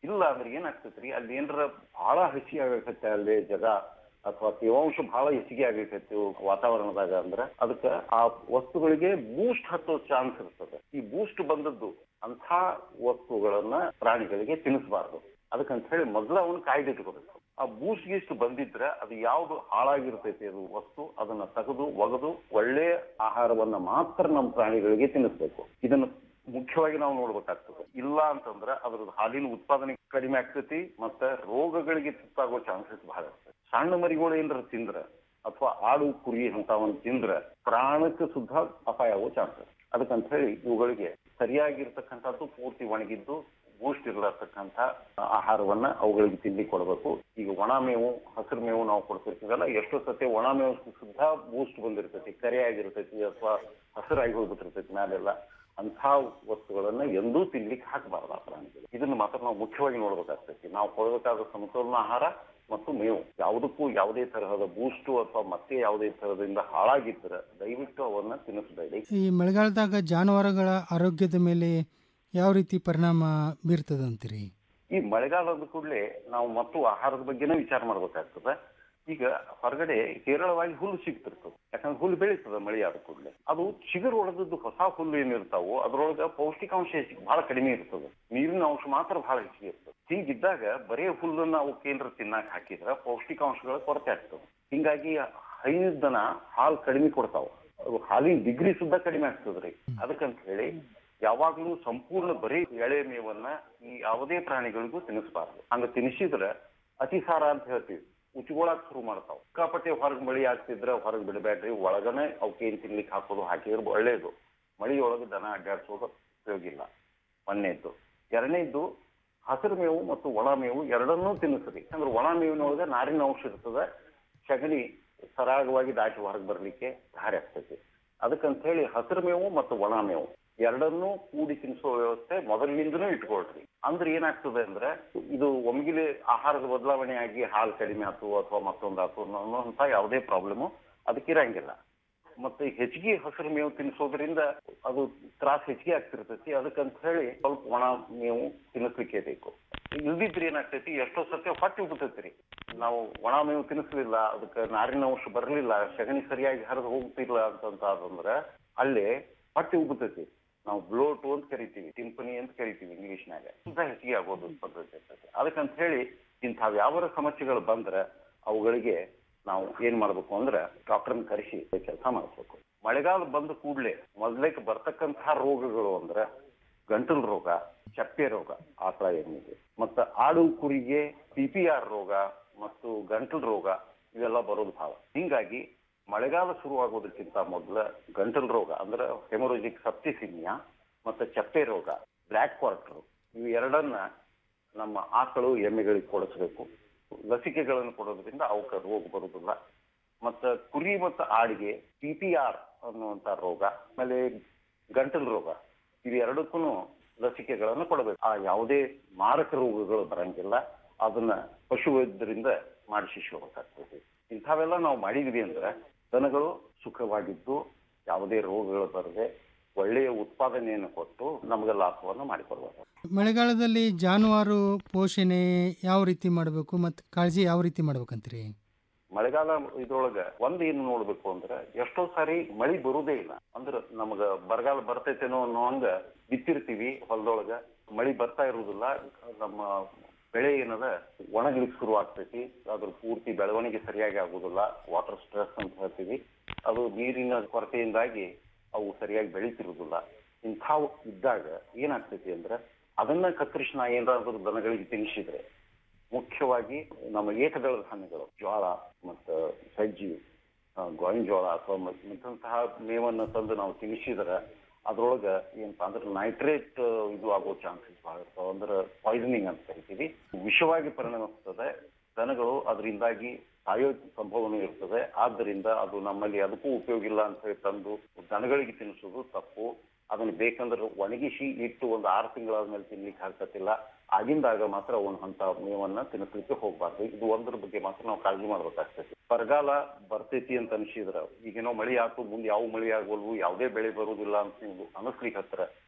Speaker 22: ಇಲ್ಲ ಅಂದ್ರೆ ಏನಾಗ್ತೈತ್ರಿ ಅಲ್ಲಿ ಏನಾರ ಬಹಳ ಹಸಿ ಆಗಕತ್ತೆ ಅಲ್ಲಿ ಜಗ ಅಥವಾ ತೇವಾಂಶ ಬಹಳ ಹೆಚ್ಚಿಗೆ ಆಗೈತೈತಿ ವಾತಾವರಣದಾಗ ಅಂದ್ರ ಅದಕ್ಕ ಆ ವಸ್ತುಗಳಿಗೆ ಬೂಸ್ಟ್ ಹತ್ತೋ ಚಾನ್ಸ್ ಇರ್ತದೆ ಈ ಬೂಸ್ಟ್ ಬಂದದ್ದು ಅಂಥ ವಸ್ತುಗಳನ್ನ ಪ್ರಾಣಿಗಳಿಗೆ ತಿನ್ನಿಸಬಾರ್ದು ಅದಕ್ಕಂತ ಹೇಳಿ ಮೊದಲ ಅವನು ಕಾಯ್ದಿಟ್ಕೋಬೇಕು ಆ ಬೂಸ್ಟ್ ಗೀಸ್ಟ್ ಬಂದಿದ್ರೆ ಅದು ಯಾವ್ದು ಹಾಳಾಗಿರ್ತೈತಿ ಅದು ವಸ್ತು ಅದನ್ನ ತೆಗೆದು ಒಗೆದು ಒಳ್ಳೆ ಆಹಾರವನ್ನ ಮಾತ್ರ ನಮ್ಮ ಪ್ರಾಣಿಗಳಿಗೆ ತಿನ್ನಿಸ್ಬೇಕು ಇದನ್ನ ಮುಖ್ಯವಾಗಿ ನಾವು ನೋಡ್ಬೇಕಾಗ್ತದೆ ಇಲ್ಲ ಅಂತಂದ್ರ ಅದ್ರದ್ದು ಹಾಲಿನ ಉತ್ಪಾದನೆ ಕಡಿಮೆ ಆಗ್ತೈತಿ ಮತ್ತೆ ರೋಗಗಳಿಗೆ ತುತ್ತಾಗೋ ಚಾನ್ಸಸ್ ಬಹಳ ಇರ್ತದೆ ಸಣ್ಣ ಮರಿಗಳು ಏನಾರ ತಿಂದ್ರ ಅಥವಾ ಆಡು ಕುರಿ ಅಂತವನ್ನ ತಿಂದ್ರ ಪ್ರಾಣಕ್ಕೆ ಸುದ್ದ ಅಪಾಯ ಆಗೋ ಚಾನ್ಸಸ್ ಅದಕ್ಕಂತ ಹೇಳಿ ಇವುಗಳಿಗೆ ಸರಿಯಾಗಿರ್ತಕ್ಕಂಥದ್ದು ಪೂರ್ತಿ ಒಣಗಿದ್ದು ಬೂಸ್ಟ್ ಇರತಕ್ಕಂಥ ಆಹಾರವನ್ನ ಅವುಗಳಿಗೆ ತಿಂಡಿ ಕೊಡಬೇಕು ಈಗ ಒಣ ಮೇವು ಹಸಿರು ಮೇವು ನಾವು ಕೊಡ್ತಿರ್ತೀವಲ್ಲ ಎಷ್ಟೋ ಸತಿ ಒಣ ಮೇವು ಸುದ್ದ ಬೂಸ್ಟ್ ಬಂದಿರ್ತೈತಿ ಕರೆಯಾಗಿರ್ತೈತಿ ಅಥವಾ ಹಸಿರಾಗಿ ಹೋಗ್ಬಿಟ್ಟಿರ್ತೈತಿ ಮ್ಯಾಲೆಲ್ಲ ಅಂಥ ವಸ್ತುಗಳನ್ನ ಎಂದೂ ತಿನ್ಲಿಕ್ಕೆ ಹಾಕಬಾರ್ದು ಆ ಪ್ರಾಣಿಗಳು ಇದನ್ನ ಮಾತ್ರ ನಾವು ಮುಖ್ಯವಾಗಿ ನೋಡ್ಬೇಕಾಗ್ತೈತಿ ನಾವು ಕೊಡಬೇಕಾದ ಸಮತೋಲನ ಆಹಾರ ಮತ್ತು ಮೇವು ಯಾವುದಕ್ಕೂ ಯಾವುದೇ ತರಹದ ಬೂಸ್ಟು ಅಥವಾ ಮತ್ತೆ ಯಾವುದೇ ತರಹದಿಂದ ಹಾಳಾಗಿದ್ರೆ ದಯವಿಟ್ಟು ಅವನ್ನ ತಿನ್ನಿಸಬೇಡಿ
Speaker 21: ಈ ಮಳೆಗಾಲದಾಗ ಜಾನುವಾರುಗಳ ಆರೋಗ್ಯದ ಮೇಲೆ ಯಾವ ರೀತಿ ಪರಿಣಾಮ ಬೀರ್ತದಂತೀರಿ
Speaker 22: ಈ ಮಳೆಗಾಲದ ಕೂಡಲೇ ನಾವು ಮತ್ತು ಆಹಾರದ ಬಗ್ಗೆನೇ ವಿಚಾರ ಮಾಡ್ಬೇಕಾಗ್ತದೆ ಈಗ ಹೊರಗಡೆ ಹೇರಳವಾಗಿ ಹುಲ್ಲು ಸಿಗ್ತಿರ್ತದೆ ಯಾಕಂದ್ರೆ ಹುಲ್ಲು ಬೆಳೀತದೆ ಮಳೆ ಆದ ಕೂಡಲೇ ಅದು ಚಿಗುರು ಹೊಡೆದದ್ದು ಹೊಸ ಹುಲ್ಲು ಏನಿರ್ತಾವೋ ಅದ್ರೊಳಗ ಪೌಷ್ಟಿಕಾಂಶ ಹೆಚ್ಚಿಗೆ ಬಹಳ ಕಡಿಮೆ ಇರ್ತದೆ ನೀರಿನ ಅಂಶ ಮಾತ್ರ ಬಹಳ ಹೆಚ್ಚಿಗೆ ಇರ್ತದೆ ಹೀಗಿದ್ದಾಗ ಬರೇ ಹುಲ್ಲನ್ನ ಅವು ಕೇಂದ್ರ ತಿನ್ನಾಕ ಹಾಕಿದ್ರೆ ಪೌಷ್ಟಿಕಾಂಶಗಳ ಕೊರತೆ ಆಗ್ತದೆ ಹಿಂಗಾಗಿ ಹೈದನ ಹಾಲು ಕಡಿಮೆ ಕೊಡ್ತಾವ ಅದು ಹಾಲಿನ ಡಿಗ್ರಿ ಸುದ್ದ ಕಡಿಮೆ ಆಗ್ತದ್ರಿ ಅದಕ್ಕಂತ ಹೇಳಿ ಯಾವಾಗ್ಲೂ ಸಂಪೂರ್ಣ ಬರೀ ಎಳೆ ಮೇವನ್ನ ಈ ಯಾವುದೇ ಪ್ರಾಣಿಗಳಿಗೂ ತಿನ್ನಿಸಬಾರ್ದು ಹಂಗ ತಿನ್ನಿಸಿದ್ರೆ ಅತಿಸಾರ ಅಂತ ಹೇಳ್ತೀವಿ ಉಚ್ಕೊಳಕ್ ಶುರು ಮಾಡ್ತಾವ ಸಿಕ್ಕಾಪಟ್ಟೆ ಹೊರಗ್ ಮಳಿ ಆಗ್ತಿದ್ರ ಹೊರಗ್ ಬಿಡಬೇಡ್ರಿ ಒಳಗನೆ ಅವಕ್ಕೆ ಏನ್ ತಿನ್ಲಿಕ್ಕೆ ಹಾಕೋದು ಹಾಕಿದ್ರೆ ಒಳ್ಳೇದು ಮಳಿಯೊಳಗೆ ದನ ಅಡ್ಡಾಡ್ಸೋದು ಉಪಯೋಗ ಇಲ್ಲ ಒಂದನೇದ್ದು ಎರಡನೇದ್ದು ಹಸಿರು ಮೇವು ಮತ್ತು ಒಣ ಮೇವು ಎರಡನ್ನೂ ತಿನ್ನಿಸ್ರಿ ಅಂದ್ರೆ ಒಣ ಮೇವಿನೊಳಗೆ ನಾರಿನ ಅಂಶ ಇರ್ತದೆ ಸಗಣಿ ಸರಾಗವಾಗಿ ದಾಟಿ ಹೊರಗೆ ಬರ್ಲಿಕ್ಕೆ ದಾರಿ ಆಗ್ತೈತಿ ಅದಕ್ಕಂತ ಹೇಳಿ ಹಸಿರು ಮೇವು ಮತ್ತು ಒಣ ಮೇವು ಎರಡನ್ನೂ ಕೂಡಿ ತಿನ್ನಿಸೋ ವ್ಯವಸ್ಥೆ ಮೊದಲಿನಿಂದನೂ ಇಟ್ಕೊಳ್ರಿ ಅಂದ್ರೆ ಏನಾಗ್ತದೆ ಅಂದ್ರೆ ಇದು ಒಮ್ಗಿಲೆ ಆಹಾರದ ಬದಲಾವಣೆ ಆಗಿ ಹಾಲು ಕಡಿಮೆ ಆತು ಅಥವಾ ಮತ್ತೊಂದು ಆತು ಅನ್ನೋಂಥ ಯಾವುದೇ ಪ್ರಾಬ್ಲಮ್ ಅದಕ್ಕಿರಂಗಿಲ್ಲ ಮತ್ತೆ ಹೆಚ್ಚಿಗೆ ಹಸಿರು ಮೇವು ತಿನ್ನಿಸೋದ್ರಿಂದ ಅದು ತ್ರಾಸ ಹೆಚ್ಚಿಗೆ ಆಗ್ತಿರ್ತೈತಿ ಅದಕ್ಕಂತ ಹೇಳಿ ಸ್ವಲ್ಪ ಒಣ ಮೇವು ತಿನ್ನಿಸ್ಲಿಕ್ಕೆ ಬೇಕು ಇಲ್ದಿದ್ರೆ ಏನಾಗ್ತೈತಿ ಎಷ್ಟೋ ಸತ್ಯ ಹೊಟ್ಟೆ ಉಬ್ತೈತಿ ನಾವು ಒಣ ಮೇವು ತಿನ್ನಿಸ್ಲಿಲ್ಲ ಅದಕ್ಕೆ ನಾರಿನ ಅಂಶ ಬರಲಿಲ್ಲ ಸಗಣಿ ಸರಿಯಾಗಿ ಹರಿದು ಹೋಗ್ತಿಲ್ಲ ಅಂತಂತ ಆದಂದ್ರೆ ಅಲ್ಲೇ ಹೊಟ್ಟೆ ಉಬ್ತೈತಿ ನಾವು ಬ್ಲೋಟು ಅಂತ ಕರಿತೀವಿ ಟಿಂಪನಿ ಅಂತ ಕರಿತೀವಿ ಇಂಗ್ಲಿಷ್ನಾಗ ಸುದ್ದ ಹೆಚ್ಚಿಗೆ ಆಗೋದು ಪದ್ಧತಿ ಇರ್ತೈತಿ ಅದಕ್ಕಂತ ಹೇಳಿ ಇಂಥವ್ ಯಾವ ಸಮಸ್ಯೆಗಳು ಬಂದ್ರೆ ಅವುಗಳಿಗೆ ನಾವು ಏನ್ ಮಾಡ್ಬೇಕು ಅಂದ್ರೆ ಡಾಕ್ಟರ್ನ ಕರೆಸಿ ಕೆಲಸ ಮಾಡಿಸ್ಬೇಕು ಮಳೆಗಾಲ ಬಂದ ಕೂಡಲೇ ಮೊದಲೇಕ್ ಬರ್ತಕ್ಕಂತಹ ರೋಗಗಳು ಅಂದ್ರೆ ಗಂಟಲು ರೋಗ ಚಪ್ಪೆ ರೋಗ ಆಕಳ ಎಮ್ಮಿಗೆ ಮತ್ತ ಆಡು ಕುರಿಗೆ ಪಿ ಪಿ ಆರ್ ರೋಗ ಮತ್ತು ಗಂಟಲು ರೋಗ ಇವೆಲ್ಲ ಬರೋದು ಭಾಳ ಹಿಂಗಾಗಿ ಮಳೆಗಾಲ ಶುರುವಾಗೋದಕ್ಕಿಂತ ಮೊದಲ ಗಂಟಲು ರೋಗ ಅಂದ್ರೆ ಹೆಮೊರೋಜಿಕ್ ಸಪ್ತಿಸಿಮಿಯಾ ಮತ್ತೆ ಚಪ್ಪೆ ರೋಗ ಬ್ಲ್ಯಾಕ್ ಕ್ವಾರ್ಟರ್ ಇವು ಎರಡನ್ನ ನಮ್ಮ ಆಕಳು ಎಮ್ಮೆಗಳಿಗೆ ಕೊಡಿಸ್ಬೇಕು ಲಸಿಕೆಗಳನ್ನು ಕೊಡೋದ್ರಿಂದ ಅವಕ್ಕೆ ರೋಗ ಬರುವುದಿಲ್ಲ ಮತ್ತ ಕುರಿ ಮತ್ತು ಆಡಿಗೆ ಪಿ ಪಿ ಆರ್ ಅನ್ನುವಂತ ರೋಗ ಆಮೇಲೆ ಗಂಟಲು ರೋಗ ಇವೆರಡಕ್ಕೂ ಲಸಿಕೆಗಳನ್ನು ಕೊಡಬೇಕು ಆ ಯಾವುದೇ ಮಾರಕ ರೋಗಗಳು ಬರಂಗಿಲ್ಲ ಅದನ್ನ ಪಶುವೈದ್ಯರಿಂದ ಮಾಡಿಸಿಸ್ಕೋಬೇಕಾಗ್ತದೆ ಇಂಥವೆಲ್ಲ ನಾವು ಮಾಡಿದ್ವಿ ಅಂದ್ರೆ ದನಗಳು ಸುಖವಾಗಿದ್ದು ಯಾವುದೇ ರೋಗಗಳು ಬರದೆ ಒಳ್ಳೆಯ ಉತ್ಪಾದನೆಯನ್ನು ಕೊಟ್ಟು ನಮಗೆ ಲಾಭವನ್ನು ಮಾಡಿಕೊಡ್ಬೇಕು
Speaker 21: ಮಳೆಗಾಲದಲ್ಲಿ ಜಾನುವಾರು ಪೋಷಣೆ ಯಾವ ರೀತಿ ಮಾಡಬೇಕು ಮತ್ತು ಕಾಳಜಿ ಯಾವ ರೀತಿ ಮಾಡ್ಬೇಕಂತೀರಿ
Speaker 22: ಮಳೆಗಾಲ ಇದ್ರೊಳಗ ಒಂದ್ ಏನು ನೋಡ್ಬೇಕು ಅಂದ್ರೆ ಎಷ್ಟೋ ಸಾರಿ ಮಳಿ ಬರುದೇ ಇಲ್ಲ ಅಂದ್ರ ನಮಗ ಬರಗಾಲ ಬರ್ತೈತೇನೋ ಅನ್ನೋ ಹಂಗ ಬಿತ್ತಿರ್ತೀವಿ ಹೊಲದೊಳಗ ಮಳಿ ಬರ್ತಾ ಇರುವುದಿಲ್ಲ ನಮ್ಮ ಬೆಳೆ ಏನದ ಒಣಗ್ಲಿಕ್ಕೆ ಶುರು ಆಗ್ತೈತಿ ಅದ್ರ ಪೂರ್ತಿ ಬೆಳವಣಿಗೆ ಸರಿಯಾಗಿ ಆಗುದಿಲ್ಲ ವಾಟರ್ ಸ್ಟ್ರೆಸ್ ಅಂತ ಹೇಳ್ತೀವಿ ಅದು ನೀರಿನ ಕೊರತೆಯಿಂದಾಗಿ ಅವು ಸರಿಯಾಗಿ ಬೆಳೀತಿರುವುದಿಲ್ಲ ಇಂಥವು ಇದ್ದಾಗ ಏನಾಗ್ತೈತಿ ಅಂದ್ರೆ ಅದನ್ನ ಕತ್ತರಿಸಿ ನಾ ಏನಾದ್ರೂ ದನಗಳಿಗೆ ತಿನ್ನಿಸಿದ್ರೆ ಮುಖ್ಯವಾಗಿ ನಮ್ಮ ಏಕದಳ ಧಾನ್ಯಗಳು ಜೋಳ ಮತ್ತು ಸಜ್ಜಿ ಆ, ಗೋವಿನ ಜೋಳ ಅಥವಾ ಮತ್- ಮತ್ತಂತಹ ಮೇವನ್ನ ತಂದು ನಾವು ತಿನ್ನಿಸಿದ್ರೆ ಅದ್ರೊಳಗ ಏನಪ್ಪಾ ಅಂದ್ರೆ ನೈಟ್ರೇಟ್ ಇದು ಆಗೋ ಚಾನ್ಸಸ್ ಬಹಳ ಇರ್ತಾವ ಅಂದ್ರೆ ಪಾಯ್ಸನಿಂಗ್ ಅಂತ ಕರಿತೀವಿ ವಿಷವಾಗಿ ಪರಿಣಮಿಸ್ತದೆ ದನಗಳು ಅದರಿಂದಾಗಿ ಸಾಯೋ ಸಂಭವನೂ ಇರ್ತದೆ ಆದ್ದರಿಂದ ಅದು ನಮ್ಮಲ್ಲಿ ಅದಕ್ಕೂ ಉಪಯೋಗ ಇಲ್ಲ ಅಂತ ಹೇಳಿ ತಂದು ದನಗಳಿಗೆ ತಿನ್ನಿಸೋದು ತಪ್ಪು ಅದನ್ನ ಬೇಕಂದ್ರೆ ಒಣಗಿಸಿ ಇಟ್ಟು ಒಂದು ಆರು ತಿಂಗಳಾದ್ಮೇಲೆ ತಿನ್ಲಿಕ್ಕೆ ಆಗ್ತತಿಲ್ಲ ಆಗಿಂದಾಗ ಮಾತ್ರ ಒಂದು ಹಂತ ಮೇವನ್ನ ತಿನ್ನಿಸ್ಲಿಕ್ಕೆ ಹೋಗ್ಬಾರ್ದು ಇದು ಒಂದ್ರ ಬಗ್ಗೆ ಮಾತ್ರ ನಾವು ಕಾಳಜಿ ಮಾಡ್ಬೇಕಾಗ್ತೈತಿ ಬರಗಾಲ ಬರ್ತೈತಿ ಅಂತ ಅನ್ಸಿದ್ರ ಈಗೇನೋ ಮಳಿ ಆತು ಮುಂದೆ ಯಾವ ಮಳಿ ಆಗೋಲ್ವು ಯಾವುದೇ ಬೆಳೆ ಬರುವುದಿಲ್ಲ ಅಂತ ನೀವು ಅನಿಸ್ಲಿಕ್ಕೆ ಹತ್ರ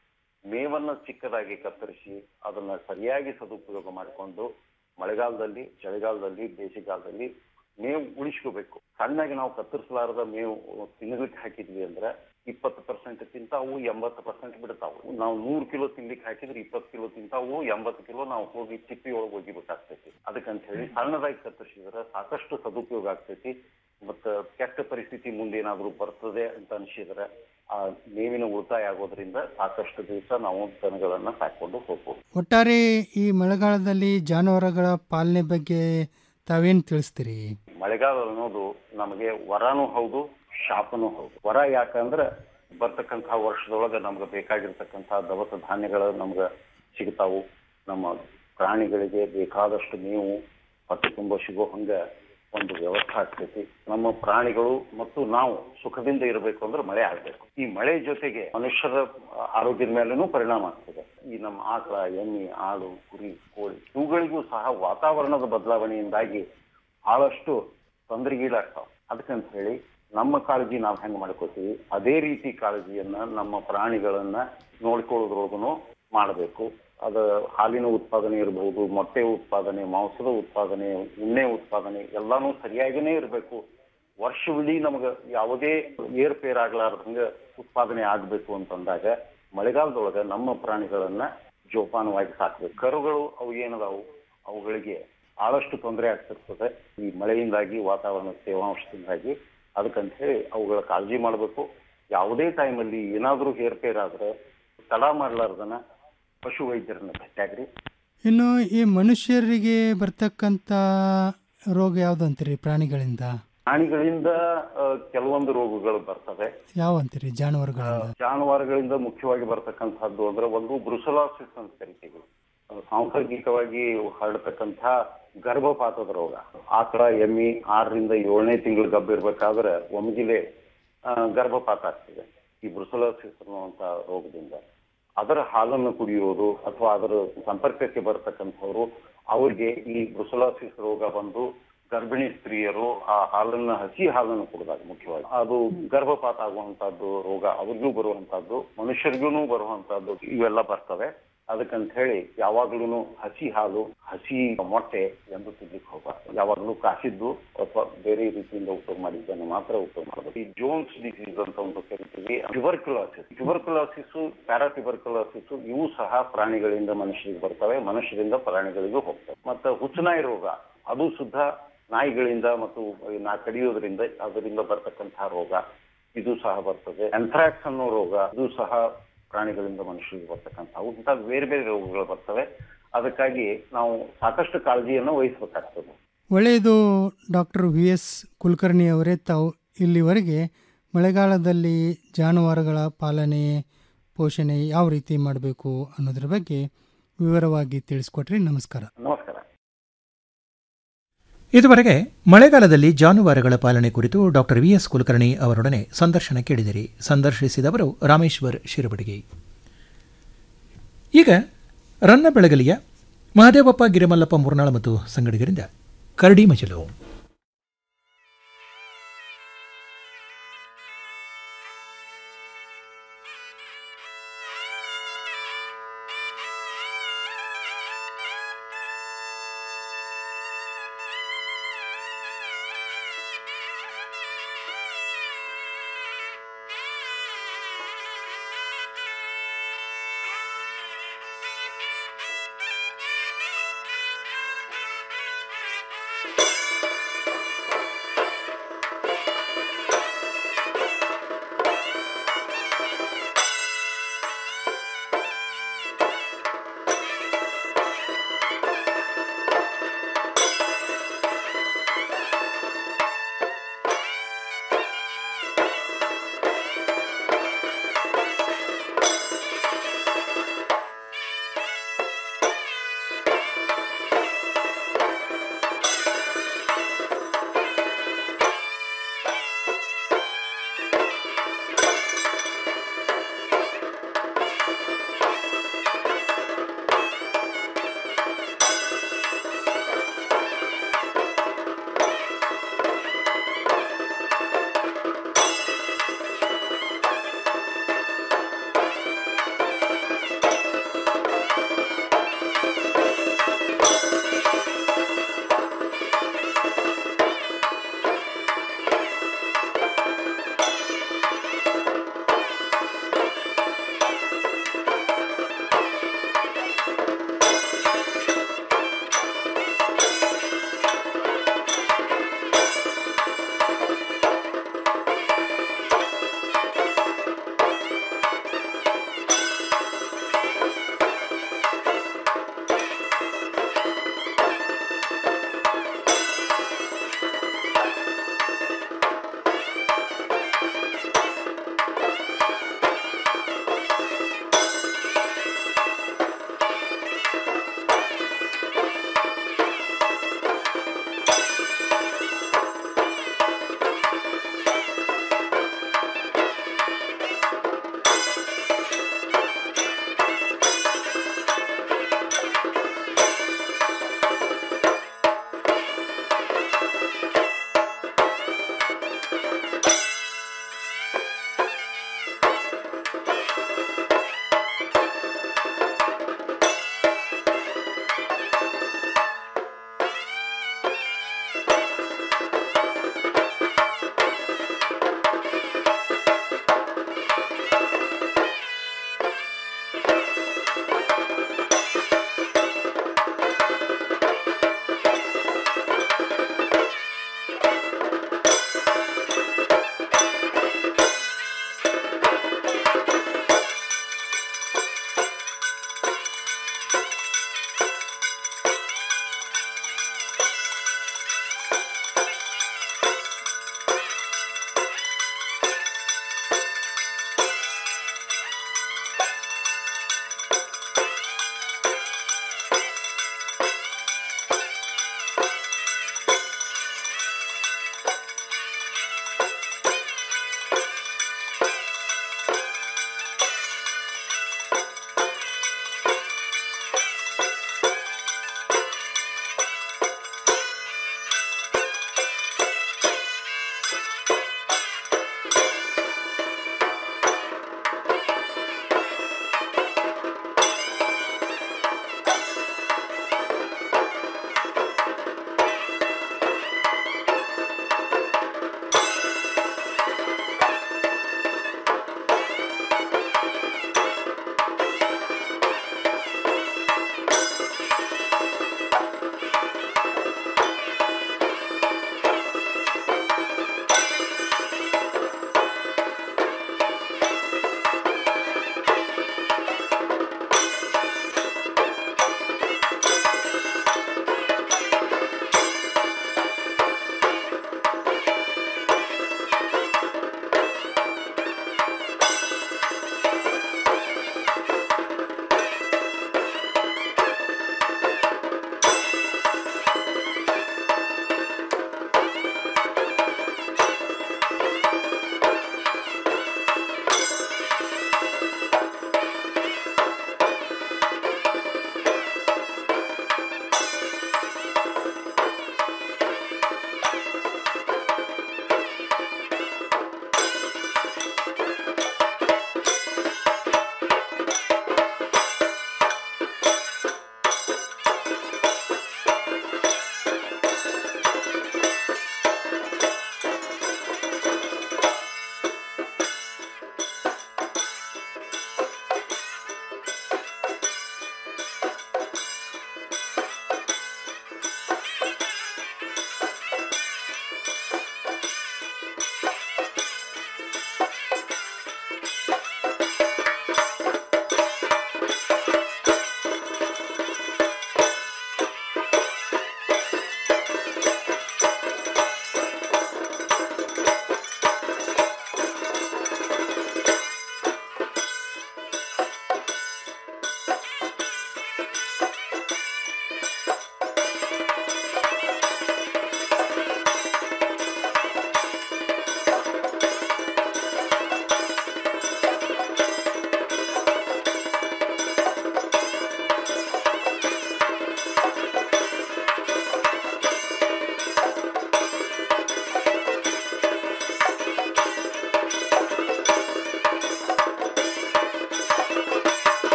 Speaker 22: ಮೇವನ್ನ ಚಿಕ್ಕದಾಗಿ ಕತ್ತರಿಸಿ ಅದನ್ನ ಸರಿಯಾಗಿ ಸದುಪಯೋಗ ಮಾಡಿಕೊಂಡು ಮಳೆಗಾಲದಲ್ಲಿ ಚಳಿಗಾಲದಲ್ಲಿ ಬೇಸಿಗೆಗಾಲದಲ್ಲಿ ಮೇವು ಉಳಿಸ್ಕೋಬೇಕು ಸಣ್ಣಗೆ ನಾವು ಕತ್ತರಿಸಲಾರದ ಮೇವು ತಿನ್ನಲಿಕ್ಕೆ ಹಾಕಿದ್ವಿ ಅಂದ್ರೆ ಇಪ್ಪತ್ತು ಪರ್ಸೆಂಟ್ ತಿಂತಾವು ಎಂಬತ್ತು ಪರ್ಸೆಂಟ್ ಬಿಡ್ತಾವು ನಾವು ನೂರು ಕಿಲೋ ತಿನ್ಲಿಕ್ಕೆ ಹಾಕಿದ್ರೆ ಇಪ್ಪತ್ತು ಕಿಲೋ ತಿಂತಾವು ಎಂಬತ್ತು ಕಿಲೋ ನಾವು ಹೋಗಿ ಚಿಪ್ಪಿ ಒಳಗೆ ಒಗಿಬೇಕಾಗ್ತೈತಿ ಅದಕ್ಕಂತ ಹೇಳಿ ಸಣ್ಣದಾಗಿ ಕತ್ತರಿಸಿದ್ರೆ ಸಾಕಷ್ಟು ಸದುಪಯೋಗ ಆಗ್ತೈತಿ ಮತ್ತ ಕೆಟ್ಟ ಪರಿಸ್ಥಿತಿ ಮುಂದೆ ಏನಾದ್ರೂ ಬರ್ತದೆ ಅಂತ ಅನಿಸಿದ್ರೆ ಆ ಮೇವಿನ ಉಳಿತಾಯ ಆಗೋದ್ರಿಂದ ಸಾಕಷ್ಟು ದಿವಸ ನಾವು ದನಗಳನ್ನ ಸಾಕೊಂಡು ಹೋಗ್ಬೋದು
Speaker 21: ಒಟ್ಟಾರೆ ಈ ಮಳೆಗಾಲದಲ್ಲಿ ಜಾನುವಾರುಗಳ ಪಾಲನೆ ಬಗ್ಗೆ ತಾವೇನು ತಿಳಿಸ್ತೀರಿ
Speaker 22: ಮಳೆಗಾಲ ಅನ್ನೋದು ನಮಗೆ ವರನೂ ಹೌದು ಶಾಪನೂ ಹೌದು ವರ ಯಾಕಂದ್ರೆ ಬರ್ತಕ್ಕಂಥ ವರ್ಷದೊಳಗೆ ನಮ್ಗೆ ಬೇಕಾಗಿರ್ತಕ್ಕಂಥ ದವಸ ಧಾನ್ಯಗಳು ನಮ್ಗೆ ಸಿಗ್ತಾವು ನಮ್ಮ ಪ್ರಾಣಿಗಳಿಗೆ ಬೇಕಾದಷ್ಟು ಮೇವು ಹೊಟ್ಟೆ ತುಂಬ ಸಿಗೋ ಹಂಗ ಒಂದು ವ್ಯವಸ್ಥೆ ಆಗ್ತೈತಿ ನಮ್ಮ ಪ್ರಾಣಿಗಳು ಮತ್ತು ನಾವು ಸುಖದಿಂದ ಇರಬೇಕು ಅಂದ್ರೆ ಮಳೆ ಆಗ್ಬೇಕು ಈ ಮಳೆ ಜೊತೆಗೆ ಮನುಷ್ಯರ ಆರೋಗ್ಯದ ಮೇಲೂ ಪರಿಣಾಮ ಆಗ್ತದೆ ಈ ನಮ್ಮ ಆಕಳ ಎಮ್ಮೆ ಆಡು ಕುರಿ ಕೋಳಿ ಇವುಗಳಿಗೂ ಸಹ ವಾತಾವರಣದ ಬದಲಾವಣೆಯಿಂದಾಗಿ ಬಹಳಷ್ಟು ತೊಂದರೆಗೀಡಾಗ್ತಾವ ಅದಕ್ಕಂತ ಹೇಳಿ ನಮ್ಮ ಕಾಳಜಿ ನಾವು ಹೆಂಗ್ ಮಾಡ್ಕೋತೀವಿ ಅದೇ ರೀತಿ ಕಾಳಜಿಯನ್ನ ನಮ್ಮ ಪ್ರಾಣಿಗಳನ್ನ ನೋಡ್ಕೊಳ್ಳೋದ್ರೊಳಗೂ ಮಾಡಬೇಕು ಅದ ಹಾಲಿನ ಉತ್ಪಾದನೆ ಇರಬಹುದು ಮೊಟ್ಟೆ ಉತ್ಪಾದನೆ ಮಾಂಸದ ಉತ್ಪಾದನೆ ಉಣ್ಣೆ ಉತ್ಪಾದನೆ ಎಲ್ಲಾನು ಸರಿಯಾಗಿನೇ ಇರಬೇಕು ವರ್ಷವಿಡೀ ನಮಗ ಯಾವುದೇ ಏರ್ಪೇರ್ ಆಗ್ಲಾರ್ದಂಗ ಉತ್ಪಾದನೆ ಆಗ್ಬೇಕು ಅಂತಂದಾಗ ಮಳೆಗಾಲದೊಳಗ ನಮ್ಮ ಪ್ರಾಣಿಗಳನ್ನ ಜೋಪಾನವಾಗಿ ಸಾಕ್ಬೇಕು ಕರುಗಳು ಅವು ಏನದಾವು ಅವುಗಳಿಗೆ ಬಹಳಷ್ಟು ತೊಂದರೆ ಆಗ್ತಿರ್ತದೆ ಈ ಮಳೆಯಿಂದಾಗಿ ವಾತಾವರಣದ ತೇವಾಂಶದಿಂದಾಗಿ ಅದಕ್ಕಂತ ಹೇಳಿ ಅವುಗಳ ಕಾಳಜಿ ಮಾಡಬೇಕು ಯಾವುದೇ ಟೈಮಲ್ಲಿ ಏನಾದ್ರೂ ಏರ್ಪೇರ್ ಆದ್ರೆ ತಡ ಮಾಡ್ಲಾರ್ದನ ಪಶು ವೈದ್ಯರನ್ನ ಭೇಟಿಯಾಗ್ರಿ
Speaker 21: ಇನ್ನು ಈ ಮನುಷ್ಯರಿಗೆ ಬರ್ತಕ್ಕಂಥ ರೋಗ ಯಾವ್ದು ಅಂತೀರಿ ಪ್ರಾಣಿಗಳಿಂದ
Speaker 22: ಪ್ರಾಣಿಗಳಿಂದ ಆ, ಕೆಲವೊಂದು ರೋಗಗಳು ಬರ್ತವೆ
Speaker 21: ಯಾವ ಅಂತೀರಿ ಜಾನುವಾರುಗಳಿಂದ
Speaker 22: ಜಾನುವಾರುಗಳಿಂದ ಮುಖ್ಯವಾಗಿ ಬರ್ತಕ್ಕಂಥದ್ದು ಅಂದ್ರೆ ಒಂದು ಬ್ರುಸಲಾಸಿಸ್ ಅಂತ ಕರಿತೀವಿ ಅದು ಸಾಂಸರ್ಗಿಕವಾಗಿ ಹರಡತಕ್ಕಂಥ ಗರ್ಭಪಾತದ ರೋಗ ಆಕಳ ಎಮ್ಮಿ ಆರರಿಂದ ಏಳನೇ ತಿಂಗಳು ಗಬ್ಬ ಇರ್ಬೇಕಾದ್ರೆ ಒಮ್ಗಿಲೆ ಆ, ಗರ್ಭಪಾತ ಆಗ್ತದೆ ಈ ಬ್ರುಸಲಾಸಿಸ್ ಅನ್ನುವಂತ ರೋಗದಿಂದ ಅದರ ಹಾಲನ್ನು ಕುಡಿಯೋದು ಅಥವಾ ಅದರ ಸಂಪರ್ಕಕ್ಕೆ ಬರ್ತಕ್ಕಂಥವ್ರು ಅವ್ರಿಗೆ ಈ ಬ್ರುಸಲಾಸಿಸ್ ರೋಗ ಬಂದು ಗರ್ಭಿಣಿ ಸ್ತ್ರೀಯರು ಆ ಹಾಲನ್ನ ಹಸಿ ಹಾಲನ್ನು ಕುಡಿದಾಗ ಮುಖ್ಯವಾಗಿ ಅದು ಗರ್ಭಪಾತ ಆಗುವಂತದ್ದು ರೋಗ ಅವ್ರಿಗೂ ಬರುವಂತದ್ದು ಮನುಷ್ಯರಿಗೂ ಬರುವಂತದ್ದು ಇವೆಲ್ಲ ಬರ್ತವೆ ಅದಕ್ಕಂತ ಹೇಳಿ ಯಾವಾಗ್ಲೂ ಹಸಿ ಹಾಲು ಹಸಿ ಮೊಟ್ಟೆ ಎಂದು ತಿನ್ಲಿಕ್ಕೆ ಹೋಗಬಾರ್ದು ಯಾವಾಗ್ಲೂ ಕಾಸಿದ್ದು ಅಥವಾ ಬೇರೆ ರೀತಿಯಿಂದ ಉಪಯೋಗ ಮಾಡಿದ್ದನ್ನು ಮಾತ್ರ ಉಪಯೋಗ ಮಾಡಬೇಕು ಈ ಜೋನ್ಸ್ ಡಿಸೀಸ್ ಅಂತ ಒಂದು ಕರಿತೀವಿ ಟ್ಯುಬರ್ಕ್ಯುಲಾಸಿಸ್ ಟ್ಯುಬರ್ಕ್ಯುಲಾಸಿಸ್ ಪ್ಯಾರಾಟ್ಯುಬರ್ಕ್ಯುಲಾಸಿಸ್ ಇವು ಸಹ ಪ್ರಾಣಿಗಳಿಂದ ಮನುಷ್ಯರಿಗೆ ಬರ್ತವೆ ಮನುಷ್ಯರಿಂದ ಪ್ರಾಣಿಗಳಿಗೂ ಹೋಗ್ತವೆ ಮತ್ತೆ ಹುಚ್ಚುನಾಯಿ ರೋಗ ಅದು ಸುದ್ದ ನಾಯಿಗಳಿಂದ ಮತ್ತು ನಾ ಕಡಿಯೋದ್ರಿಂದ ಅದರಿಂದ ಬರ್ತಕ್ಕಂತಹ ರೋಗ ಇದು ಸಹ ಬರ್ತದೆ ಎಂಥ್ರಾಕ್ಸ್ ಅನ್ನೋ ರೋಗ ಇದು ಸಹ ಪ್ರಾಣಿಗಳಿಂದ ಮನುಷ್ಯರಿಗೆ ಬರ್ತಕ್ಕಂಥವು ಇಂಥ ಬೇರೆ ಬೇರೆ ರೋಗಗಳು ಬರ್ತವೆ ಅದಕ್ಕಾಗಿ ನಾವು ಸಾಕಷ್ಟು ಕಾಳಜಿಯನ್ನು ವಹಿಸಬೇಕಾಗ್ತದೆ
Speaker 21: ಒಳ್ಳೆಯದು ಡಾಕ್ಟರ್ ವಿ ಎಸ್ ಕುಲಕರ್ಣಿ ಅವರೇ ತಾವು ಇಲ್ಲಿವರೆಗೆ ಮಳೆಗಾಲದಲ್ಲಿ ಜಾನುವಾರುಗಳ ಪಾಲನೆ ಪೋಷಣೆ ಯಾವ ರೀತಿ ಮಾಡಬೇಕು ಅನ್ನೋದ್ರ ಬಗ್ಗೆ ವಿವರವಾಗಿ ತಿಳಿಸ್ಕೊಟ್ರಿ ನಮಸ್ಕಾರ
Speaker 22: ನಮಸ್ಕಾರ
Speaker 20: ಇದುವರೆಗೆ ಮಳೆಗಾಲದಲ್ಲಿ ಜಾನುವಾರುಗಳ ಪಾಲನೆ ಕುರಿತು ಡಾಕ್ಟರ್ ವಿ ಎಸ್ ಕುಲಕರ್ಣಿ ಅವರೊಡನೆ ಸಂದರ್ಶನ ಕೇಳಿದಿರಿ ಸಂದರ್ಶಿಸಿದವರು ರಾಮೇಶ್ವರ್ ಶಿರಬಡಗಿ ಈಗ ರನ್ನ ಬೆಳಗಲಿಯ ಮಹದೇವಪ್ಪ ಗಿರಿಮಲ್ಲಪ್ಪ ಮುರ್ನಾಳ ಮತ್ತು ಸಂಗಡಿಗರಿಂದ ಕರಡಿ ಮಜಲು
Speaker 1: Thank you.